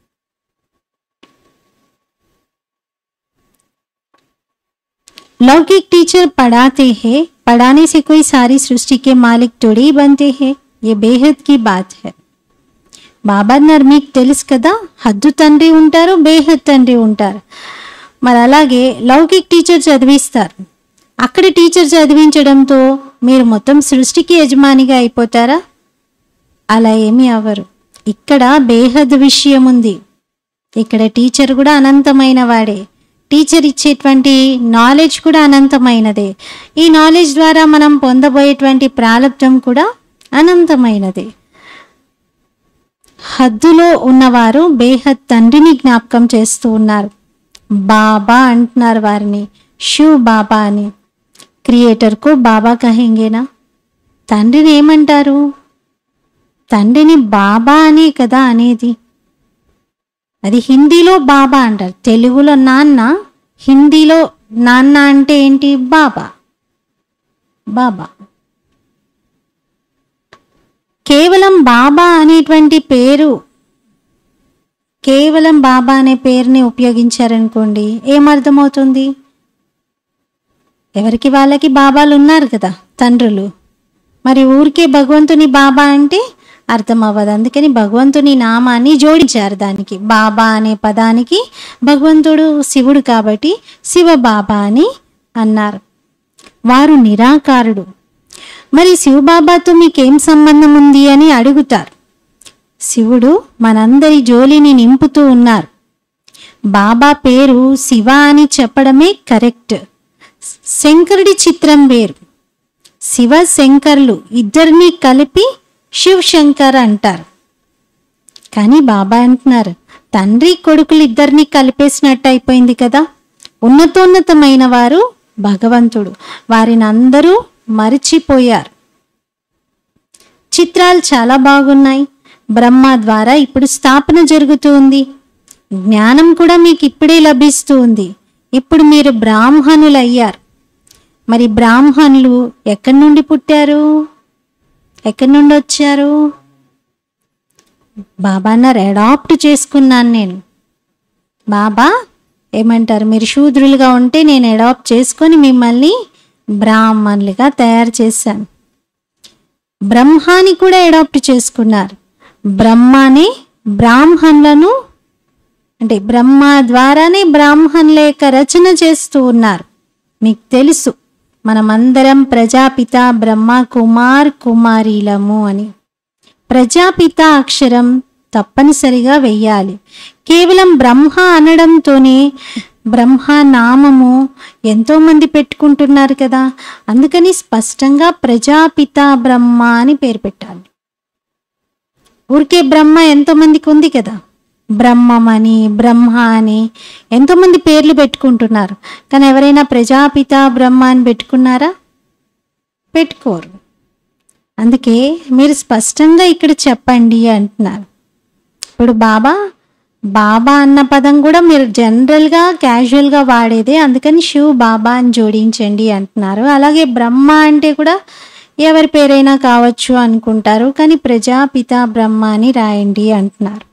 लौकिक टीचर पढ़ाते हैं पढ़ाने से कोई सारी सृष्टि के मालिक थोड़ी बनते हैं ये बेहद की बात है బాబాన్నర్ మీకు తెలుసు కదా హద్దు తండ్రి ఉంటారు బేహద్ తండ్రి ఉంటారు మరి అలాగే లౌకిక్ టీచర్ చదివిస్తారు అక్కడ టీచర్ చదివించడంతో మీరు మొత్తం సృష్టికి యజమానిగా అయిపోతారా అలా ఏమీ అవ్వరు ఇక్కడ బేహద్ విషయం ఉంది ఇక్కడ టీచర్ కూడా అనంతమైన వాడే టీచర్ ఇచ్చేటువంటి నాలెడ్జ్ కూడా అనంతమైనదే ఈ నాలెడ్జ్ ద్వారా మనం పొందబోయేటువంటి ప్రారంభం కూడా అనంతమైనదే హద్దులో ఉన్నవారు బేహద్ తండ్రిని జ్ఞాపకం చేస్తూ ఉన్నారు బాబా అంటున్నారు వారిని శివ్ బాబా అని క్రియేటర్కు బాబా కహెంగేనా తండ్రిని ఏమంటారు తండ్రిని బాబా అనే కదా అనేది అది హిందీలో బాబా అంటారు తెలుగులో నాన్న హిందీలో నాన్న అంటే ఏంటి బాబా బాబా కేవలం బాబా అనేటువంటి పేరు కేవలం బాబా అనే పేరుని ఉపయోగించారనుకోండి ఏమర్థమవుతుంది ఎవరికి వాళ్ళకి బాబాలు ఉన్నారు కదా తండ్రులు మరి ఊరికే భగవంతుని బాబా అంటే అర్థం అవ్వదు అందుకని భగవంతుని నామాన్ని జోడించారు దానికి బాబా అనే పదానికి భగవంతుడు శివుడు కాబట్టి శివ బాబా అని అన్నారు వారు నిరాకారుడు మరి శివబాబాతో మీకేం సంబంధం ఉంది అని అడుగుతారు శివుడు మనందరి జోలిని నింపుతూ ఉన్నారు బాబా పేరు శివ అని చెప్పడమే కరెక్ట్ శంకరుడి చిత్రం వేరు శివ శంకర్లు ఇద్దరిని కలిపి శివ్ శంకర్ అంటారు కానీ బాబా అంటున్నారు తండ్రి కొడుకులు ఇద్దరిని కలిపేసినట్టు అయిపోయింది కదా ఉన్నతోన్నతమైన వారు భగవంతుడు వారిని అందరూ మరిచిపోయారు చిత్రాలు చాలా బాగున్నాయి బ్రహ్మ ద్వారా ఇప్పుడు స్థాపన జరుగుతూ ఉంది జ్ఞానం కూడా మీకు ఇప్పుడే లభిస్తూ ఉంది ఇప్పుడు మీరు బ్రాహ్మణులు అయ్యారు మరి బ్రాహ్మణులు ఎక్కడి నుండి పుట్టారు ఎక్కడి నుండి వచ్చారు బాబా అన్నారు అడాప్ట్ చేసుకున్నాను నేను బాబా ఏమంటారు మీరు శూద్రులుగా ఉంటే నేను అడాప్ట్ చేసుకొని మిమ్మల్ని బ్రాహ్మణులుగా తయారు చేశాను బ్రహ్మాని కూడా అడాప్ట్ చేసుకున్నారు బ్రహ్మాని బ్రాహ్మణులను అంటే బ్రహ్మ ద్వారానే బ్రాహ్మణుల యొక్క రచన చేస్తూ ఉన్నారు మీకు తెలుసు మనమందరం ప్రజాపిత బ్రహ్మ కుమార్ కుమారీలము అని ప్రజాపిత అక్షరం తప్పనిసరిగా వెయ్యాలి కేవలం బ్రహ్మ అనడంతోనే బ్రహ్మ నామము ఎంతో మంది పెట్టుకుంటున్నారు కదా అందుకని స్పష్టంగా ప్రజాపిత బ్రహ్మ అని పేరు పెట్టాలి ఊరికే బ్రహ్మ ఎంతో మందికి ఉంది కదా బ్రహ్మం అని బ్రహ్మ అని ఎంతోమంది పేర్లు పెట్టుకుంటున్నారు కానీ ఎవరైనా ప్రజాపిత బ్రహ్మ అని పెట్టుకున్నారా పెట్టుకోరు అందుకే మీరు స్పష్టంగా ఇక్కడ చెప్పండి అంటున్నారు ఇప్పుడు బాబా బాబా అన్న పదం కూడా మీరు జనరల్గా క్యాజువల్గా వాడేదే అందుకని శివ్ బాబా అని జోడించండి అంటున్నారు అలాగే బ్రహ్మ అంటే కూడా ఎవరి పేరైనా కావచ్చు అనుకుంటారు కానీ ప్రజాపిత బ్రహ్మ అని రాయండి అంటున్నారు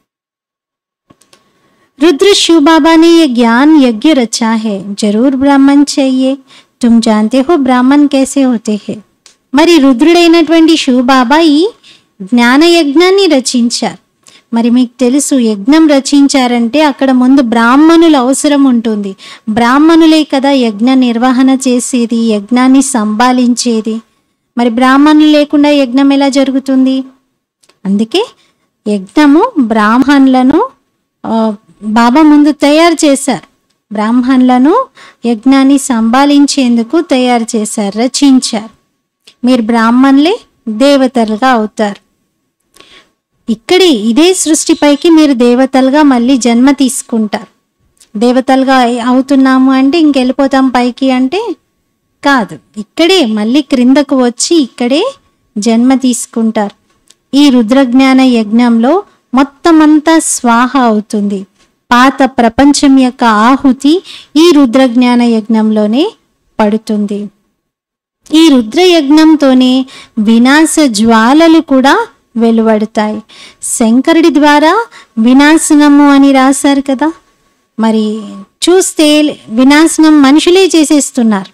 रुद्र शिव बाबा ने ये ज्ञान यज्ञ रचा है जरूर ब्राह्मण चाहिए तुम जानते हो ब्राह्मण कैसे होते हैं మరి రుద్రుడైనటువంటి శివబాబా ఈ జ్ఞాన యజ్ఞాన్ని రచించారు మరి మీకు తెలుసు యజ్ఞం రచించారంటే అక్కడ ముందు బ్రాహ్మణుల అవసరం ఉంటుంది బ్రాహ్మణులే కదా యజ్ఞ నిర్వహణ చేసేది యజ్ఞాన్ని సంభాలించేది మరి బ్రాహ్మణులు లేకుండా యజ్ఞం ఎలా జరుగుతుంది అందుకే యజ్ఞము బ్రాహ్మణులను ఆ, బాబా ముందు తయారు చేశారు బ్రాహ్మణులను యజ్ఞాన్ని సంభాలించేందుకు తయారు చేశారు రచించారు మీరు బ్రాహ్మణులే దేవతలుగా అవుతారు ఇక్కడే ఇదే సృష్టిపైకి మీరు దేవతలుగా మళ్ళీ జన్మ తీసుకుంటారు దేవతలుగా అయి- అవుతున్నాము అంటే ఇంకెళ్ళిపోతాం పైకి అంటే కాదు ఇక్కడే మళ్ళీ క్రిందకు వచ్చి ఇక్కడే జన్మ తీసుకుంటారు ఈ రుద్రజ్ఞాన యజ్ఞంలో మొత్తం అంతా స్వాహ అవుతుంది పాత ప్రపంచం యొక్క ఆహుతి ఈ రుద్రజ్ఞాన యజ్ఞంలోనే పడుతుంది ఈ రుద్రయజ్ఞంతోనే వినాశ జ్వాలలు కూడా వెలువడతాయి శంకరుడి ద్వారా వినాశనము అని రాశారు కదా మరి చూస్తే వినాశనం మనుషులే చేసేస్తున్నారు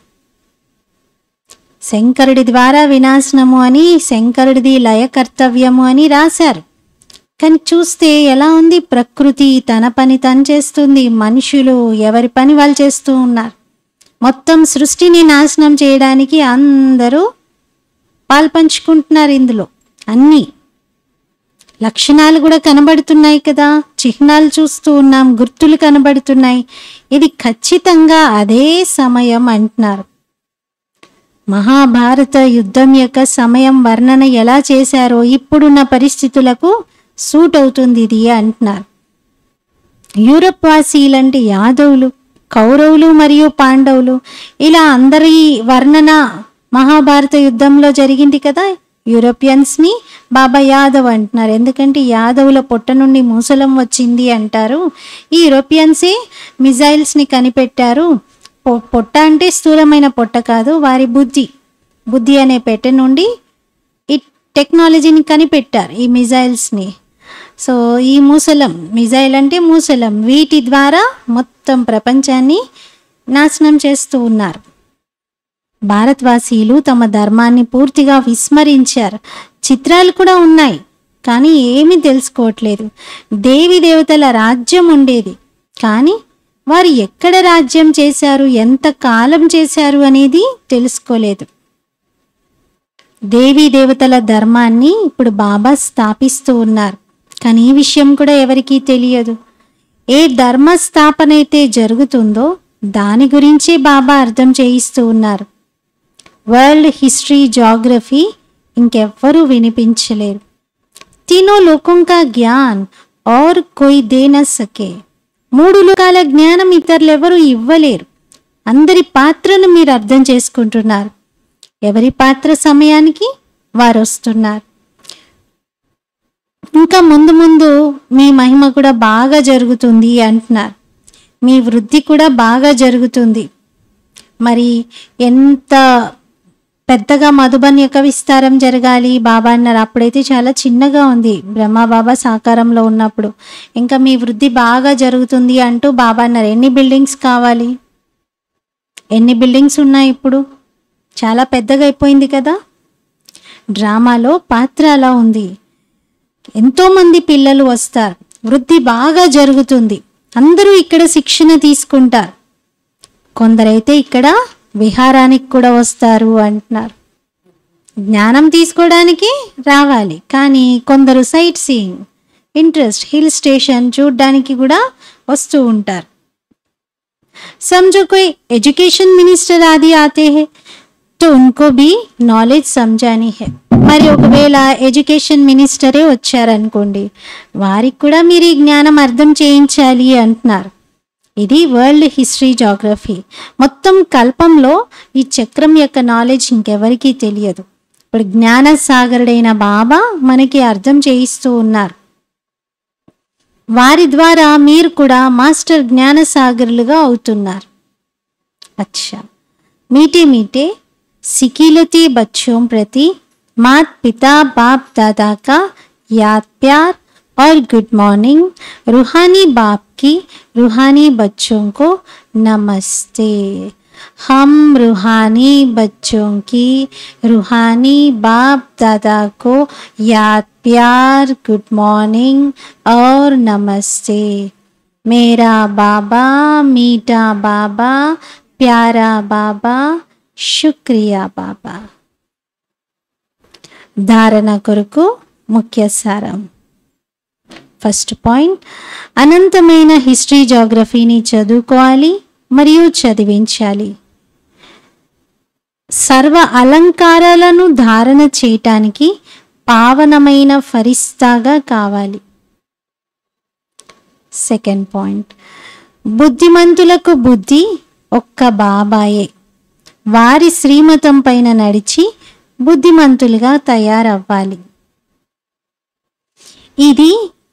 శంకరుడి ద్వారా వినాశనము అని శంకరుడిది లయ కర్తవ్యము అని రాశారు కానీ చూస్తే ఎలా ఉంది ప్రకృతి తన పని తను చేస్తుంది మనుషులు ఎవరి పని వాళ్ళు చేస్తూ ఉన్నారు మొత్తం సృష్టిని నాశనం చేయడానికి అందరూ పాల్పంచుకుంటున్నారు ఇందులో అన్నీ లక్షణాలు కూడా కనబడుతున్నాయి కదా చిహ్నాలు చూస్తూ ఉన్నాం గుర్తులు కనబడుతున్నాయి ఇది ఖచ్చితంగా అదే సమయం అంటున్నారు మహాభారత యుద్ధం యొక్క సమయం వర్ణన ఎలా చేశారో ఇప్పుడున్న పరిస్థితులకు సూట్ అవుతుంది ఇది అంటున్నారు యూరప్ వాసీలంటే యాదవులు కౌరవులు మరియు పాండవులు ఇలా అందరి వర్ణన మహాభారత యుద్ధంలో జరిగింది కదా యూరోపియన్స్ని బాబా యాదవ్ అంటున్నారు ఎందుకంటే యాదవుల పొట్ట నుండి మూసలం వచ్చింది అంటారు ఈ యూరోపియన్సే మిజైల్స్ని కనిపెట్టారు పొ- పొట్ట అంటే స్థూలమైన పొట్ట కాదు వారి బుద్ధి బుద్ధి అనే పెట్టె నుండి ఈ టెక్నాలజీని కనిపెట్టారు ఈ మిజైల్స్ని సో ఈ మూసలం మిజైల్ అంటే మూసలం వీటి ద్వారా మొత్తం ప్రపంచాన్ని నాశనం చేస్తూ ఉన్నారు భారత్వాసీలు తమ ధర్మాన్ని పూర్తిగా విస్మరించారు చిత్రాలు కూడా ఉన్నాయి కానీ ఏమీ తెలుసుకోవట్లేదు దేవి దేవతల రాజ్యం ఉండేది కానీ వారు ఎక్కడ రాజ్యం చేశారు ఎంత కాలం చేశారు అనేది తెలుసుకోలేదు దేవీ దేవతల ధర్మాన్ని ఇప్పుడు బాబా స్థాపిస్తూ ఉన్నారు కానీ ఈ విషయం కూడా ఎవరికీ తెలియదు ఏ ధర్మ స్థాపన అయితే జరుగుతుందో దాని గురించే బాబా అర్థం చేయిస్తూ ఉన్నారు వరల్డ్ హిస్టరీ జాగ్రఫీ ఇంకెవ్వరూ వినిపించలేరు तीनों लोगों का ज्ञान और कोई दे न सके మూడు లోకాల జ్ఞానం ఇతరులెవరూ ఇవ్వలేరు అందరి పాత్రను మీరు అర్థం చేసుకుంటున్నారు ఎవరి పాత్ర సమయానికి వారు వస్తున్నారు ఇంకా ముందు ముందు మీ మహిమ కూడా బాగా జరుగుతుంది అంటున్నారు మీ వృద్ధి కూడా బాగా జరుగుతుంది మరి ఎంత పెద్దగా మధుబన్ యొక్క విస్తారం జరగాలి బాబా అన్నారు అప్పుడైతే చాలా చిన్నగా ఉంది బ్రహ్మ బాబా సాకారంలో ఉన్నప్పుడు ఇంకా మీ వృద్ధి బాగా జరుగుతుంది అంటూ బాబా అన్నారు ఎన్ని బిల్డింగ్స్ కావాలి ఎన్ని బిల్డింగ్స్ ఉన్నాయి ఇప్పుడు చాలా పెద్దగా అయిపోయింది కదా డ్రామాలో పాత్ర అలా ఉంది ఎంతోమంది పిల్లలు వస్తారు వృద్ధి బాగా జరుగుతుంది అందరూ ఇక్కడ శిక్షణ తీసుకుంటారు కొందరైతే ఇక్కడ విహారానికి కూడా వస్తారు అంటున్నారు జ్ఞానం తీసుకోవడానికి రావాలి కానీ కొందరు sightseeing interest hill station చూడడానికి కూడా వస్తూ ఉంటారు समझो कोई एजुकेशन मिनिस्टर आदि आते हैं तो उनको भी నాలెడ్జ్ समझानी है మరి ఒకవేళ ఎడ్యుకేషన్ మినిస్టరే వచ్చారనుకోండి వారికి కూడా మీరు ఈ జ్ఞానం అర్థం చేయించాలి అంటున్నారు ఇది వరల్డ్ హిస్టరీ జాగ్రఫీ మొత్తం కల్పంలో ఈ చక్రం యొక్క నాలెడ్జ్ ఇంకెవరికీ తెలియదు ఇప్పుడు జ్ఞాన సాగరుడైన బాబా మనకి అర్థం చేయిస్తూ ఉన్నారు వారి ద్వారా మీరు కూడా మాస్టర్ జ్ఞాన సాగరులుగా అవుతున్నారు అచ్చా मीठे मीठे सिकीलती बच्चों प्रति मात पिता बाप दादा का याद प्यार और गुड मॉर्निंग रूहानी बाप की रूहानी बच्चों को नमस्ते हम रूहानी बच्चों की रूहानी बाप दादा को याद प्यार गुड मॉर्निंग और नमस्ते मेरा बाबा मीठा बाबा प्यारा बाबा శుక్రియా బాబా ధారణ కొరకు ముఖ్య సారం ఫస్ట్ పాయింట్ అనంతమైన హిస్టరీ జాగ్రఫీని చదువుకోవాలి మరియు చదివించాలి సర్వ అలంకారాలను ధారణ చేయటానికి పావనమైన ఫరిస్తాగా కావాలి సెకండ్ పాయింట్ బుద్ధిమంతులకు బుద్ధి ఒక్క బాబాయే వారి శ్రీమతం పైన నడిచి బుద్ధిమంతులుగా తయారవ్వాలి ఇది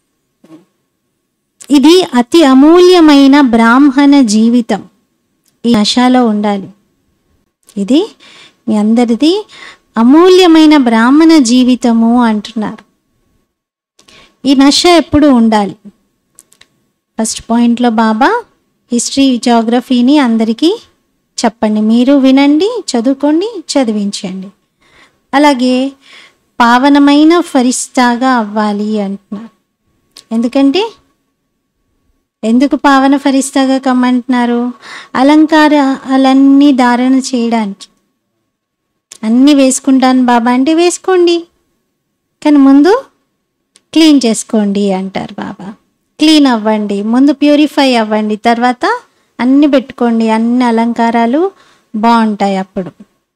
ఇది అతి అమూల్యమైన బ్రాహ్మణ జీవితం ఈ నశాలో ఉండాలి ఇది మీ అందరిది అమూల్యమైన బ్రాహ్మణ జీవితము అంటున్నారు ఈ నశ ఎప్పుడు ఉండాలి ఫస్ట్ పాయింట్లో బాబా హిస్టరీ జాగ్రఫీని అందరికీ చెప్పండి మీరు వినండి చదువుకోండి చదివించండి అలాగే పావనమైన ఫరిస్తాగా అవ్వాలి అంటున్నారు ఎందుకంటే ఎందుకు పావన ఫరిస్తాగా కమ్మంటున్నారు అలంకారాలన్నీ ధారణ చేయడానికి అన్నీ వేసుకుంటాను బాబా అంటే వేసుకోండి కానీ ముందు క్లీన్ చేసుకోండి అంటారు బాబా క్లీన్ అవ్వండి ముందు ప్యూరిఫై అవ్వండి తర్వాత అన్ని పెట్టుకోండి అన్ని అలంకారాలు బాగుంటాయి అప్పుడు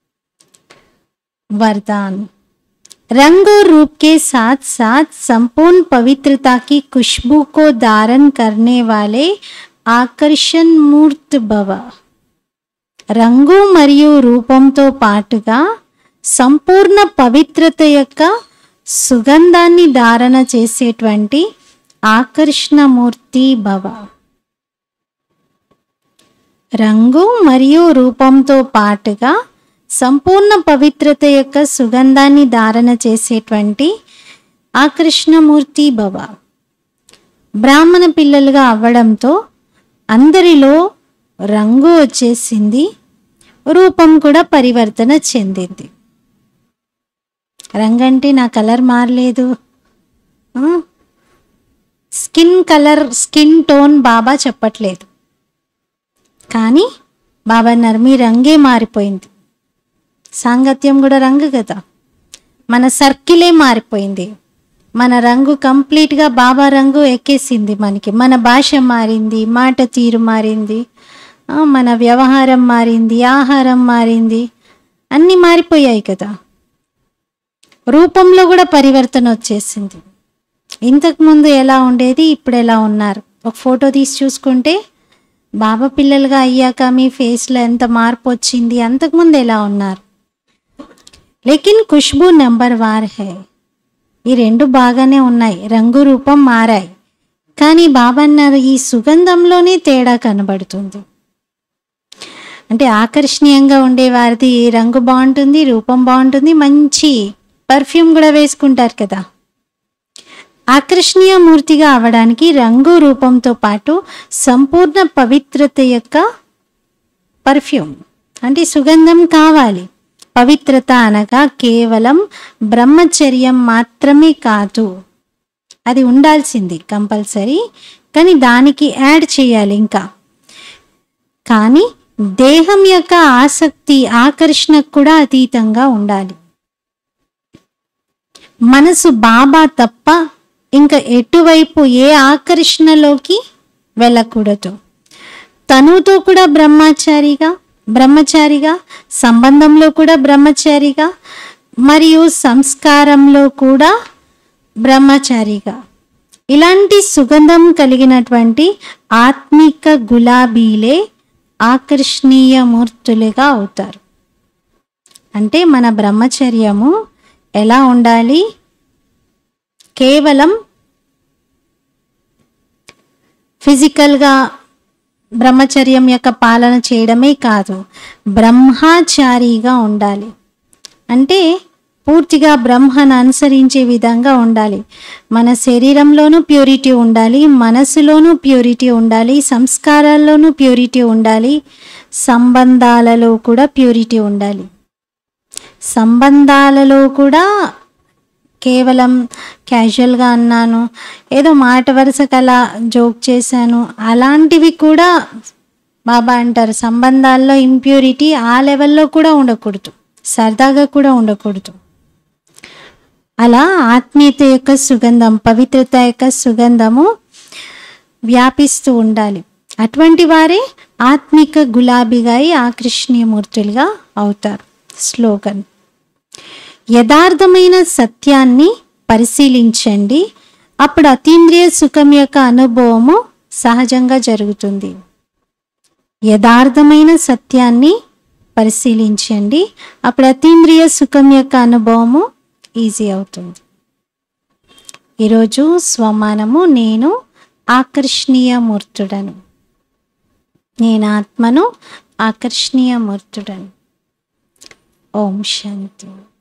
वरदान रंग और रूप के साथ साथ संपूर्ण पवित्रता की खुशबू को धारण करने वाले ఆకర్షణ్ మూర్త్ భవ రంగు మరియు రూపంతో పాటుగా సంపూర్ణ పవిత్రత యొక్క సుగంధాన్ని ధారణ చేసేటువంటి ఆకర్షణమూర్తి భవ రంగు మరియు రూపంతో పాటుగా సంపూర్ణ పవిత్రత యొక్క సుగంధాన్ని ధారణ చేసేటువంటి ఆకృష్ణమూర్తి భవ బ్రాహ్మణ పిల్లలుగా అవ్వడంతో అందరిలో రంగు వచ్చేసింది రూపం కూడా పరివర్తన చెందింది రంగంటే నా కలర్ మారలేదు ఆ? Skin colour skin tone Baba చెప్పట్లేదు కానీ బాబా అన్నారు మీ రంగే మారిపోయింది సాంగత్యం కూడా రంగు కదా మన సర్కిలే మారిపోయింది మన రంగు కంప్లీట్గా బాబా రంగు ఎక్కేసింది మనకి మన భాష మారింది మాట తీరు మారింది ఆ, మన వ్యవహారం మారింది ఆహారం మారింది అన్నీ మారిపోయాయి కదా రూపంలో కూడా పరివర్తన వచ్చేసింది ఇంతకు ముందు ఎలా ఉండేది ఇప్పుడు ఎలా ఉన్నారు ఒక ఫోటో తీసి చూసుకుంటే బాబా పిల్లలుగా అయ్యాక మీ ఫేస్లో ఎంత మార్పు వచ్చింది అంతకుముందు ఎలా ఉన్నారు లేకిన్ ఖుష్బూ నెంబర్ వార్ హై ఈ రెండు బాగానే ఉన్నాయి రంగు రూపం మారాయి కానీ బాబా అన్నారు ఈ సుగంధంలోనే తేడా కనబడుతుంది అంటే ఆకర్షణీయంగా ఉండే వారిది రంగు బాగుంటుంది రూపం బాగుంటుంది మంచి పర్ఫ్యూమ్ కూడా వేసుకుంటారు కదా ఆకర్షణీయ మూర్తిగా అవడానికి రంగు రూపంతో పాటు సంపూర్ణ పవిత్రత యొక్క పర్ఫ్యూమ్ అంటే సుగంధం కావాలి పవిత్రత అనగా కేవలం బ్రహ్మచర్యం మాత్రమే కాదు అది ఉండాల్సింది కంపల్సరీ కానీ దానికి యాడ్ చేయాలి ఇంకా కానీ దేహం యొక్క ఆసక్తి ఆకర్షణకు కూడా అతీతంగా ఉండాలి మనసు బాబా తప్ప ఇంకా ఎటువైపు ఏ ఆకర్షణలోకి వెళ్ళకూడదు తనుతో కూడా బ్రహ్మచారిగా బ్రహ్మచారిగా సంబంధంలో కూడా బ్రహ్మచారిగా మరియు సంస్కారంలో కూడా బ్రహ్మచారిగా ఇలాంటి సుగంధం కలిగినటువంటి ఆత్మిక గులాబీలే ఆకర్షణీయ మూర్తులుగా అవుతారు అంటే మన బ్రహ్మచర్యము ఎలా ఉండాలి కేవలం ఫిజికల్గా బ్రహ్మచర్యం యొక్క పాలన చేయడమే కాదు బ్రహ్మచారిగా ఉండాలి అంటే పూర్తిగా బ్రహ్మను అనుసరించే విధంగా ఉండాలి మన శరీరంలోనూ ప్యూరిటీ ఉండాలి మనసులోనూ ప్యూరిటీ ఉండాలి సంస్కారాల్లోనూ ప్యూరిటీ ఉండాలి సంబంధాలలో కూడా ప్యూరిటీ ఉండాలి సంబంధాలలో కూడా కేవలం క్యాజువల్గా అన్నాను ఏదో మాట వరుసకు అలా జోక్ చేశాను అలాంటివి కూడా బాబా అంటారు సంబంధాల్లో ఇంప్యూరిటీ ఆ లెవెల్లో కూడా ఉండకూడదు సరదాగా కూడా ఉండకూడదు అలా ఆత్మీయత యొక్క సుగంధం పవిత్రత యొక్క సుగంధము వ్యాపిస్తూ ఉండాలి అటువంటి వారే ఆత్మిక గులాబీగా అయి ఆకర్షణీయమూర్తులుగా అవుతారు స్లోగన్ యథార్థమైన సత్యాన్ని పరిశీలించండి అప్పుడు అతీంద్రియ సుఖం యొక్క అనుభవము సహజంగా జరుగుతుంది యథార్థమైన సత్యాన్ని పరిశీలించండి అప్పుడు అతీంద్రియ సుఖం యొక్క అనుభవము ఈజీ అవుతుంది ఈరోజు స్వమానము నేను ఆకర్షణీయ మూర్తుడను నేను ఆత్మను ఆకర్షణీయ మూర్తుడను ఓం శాంతి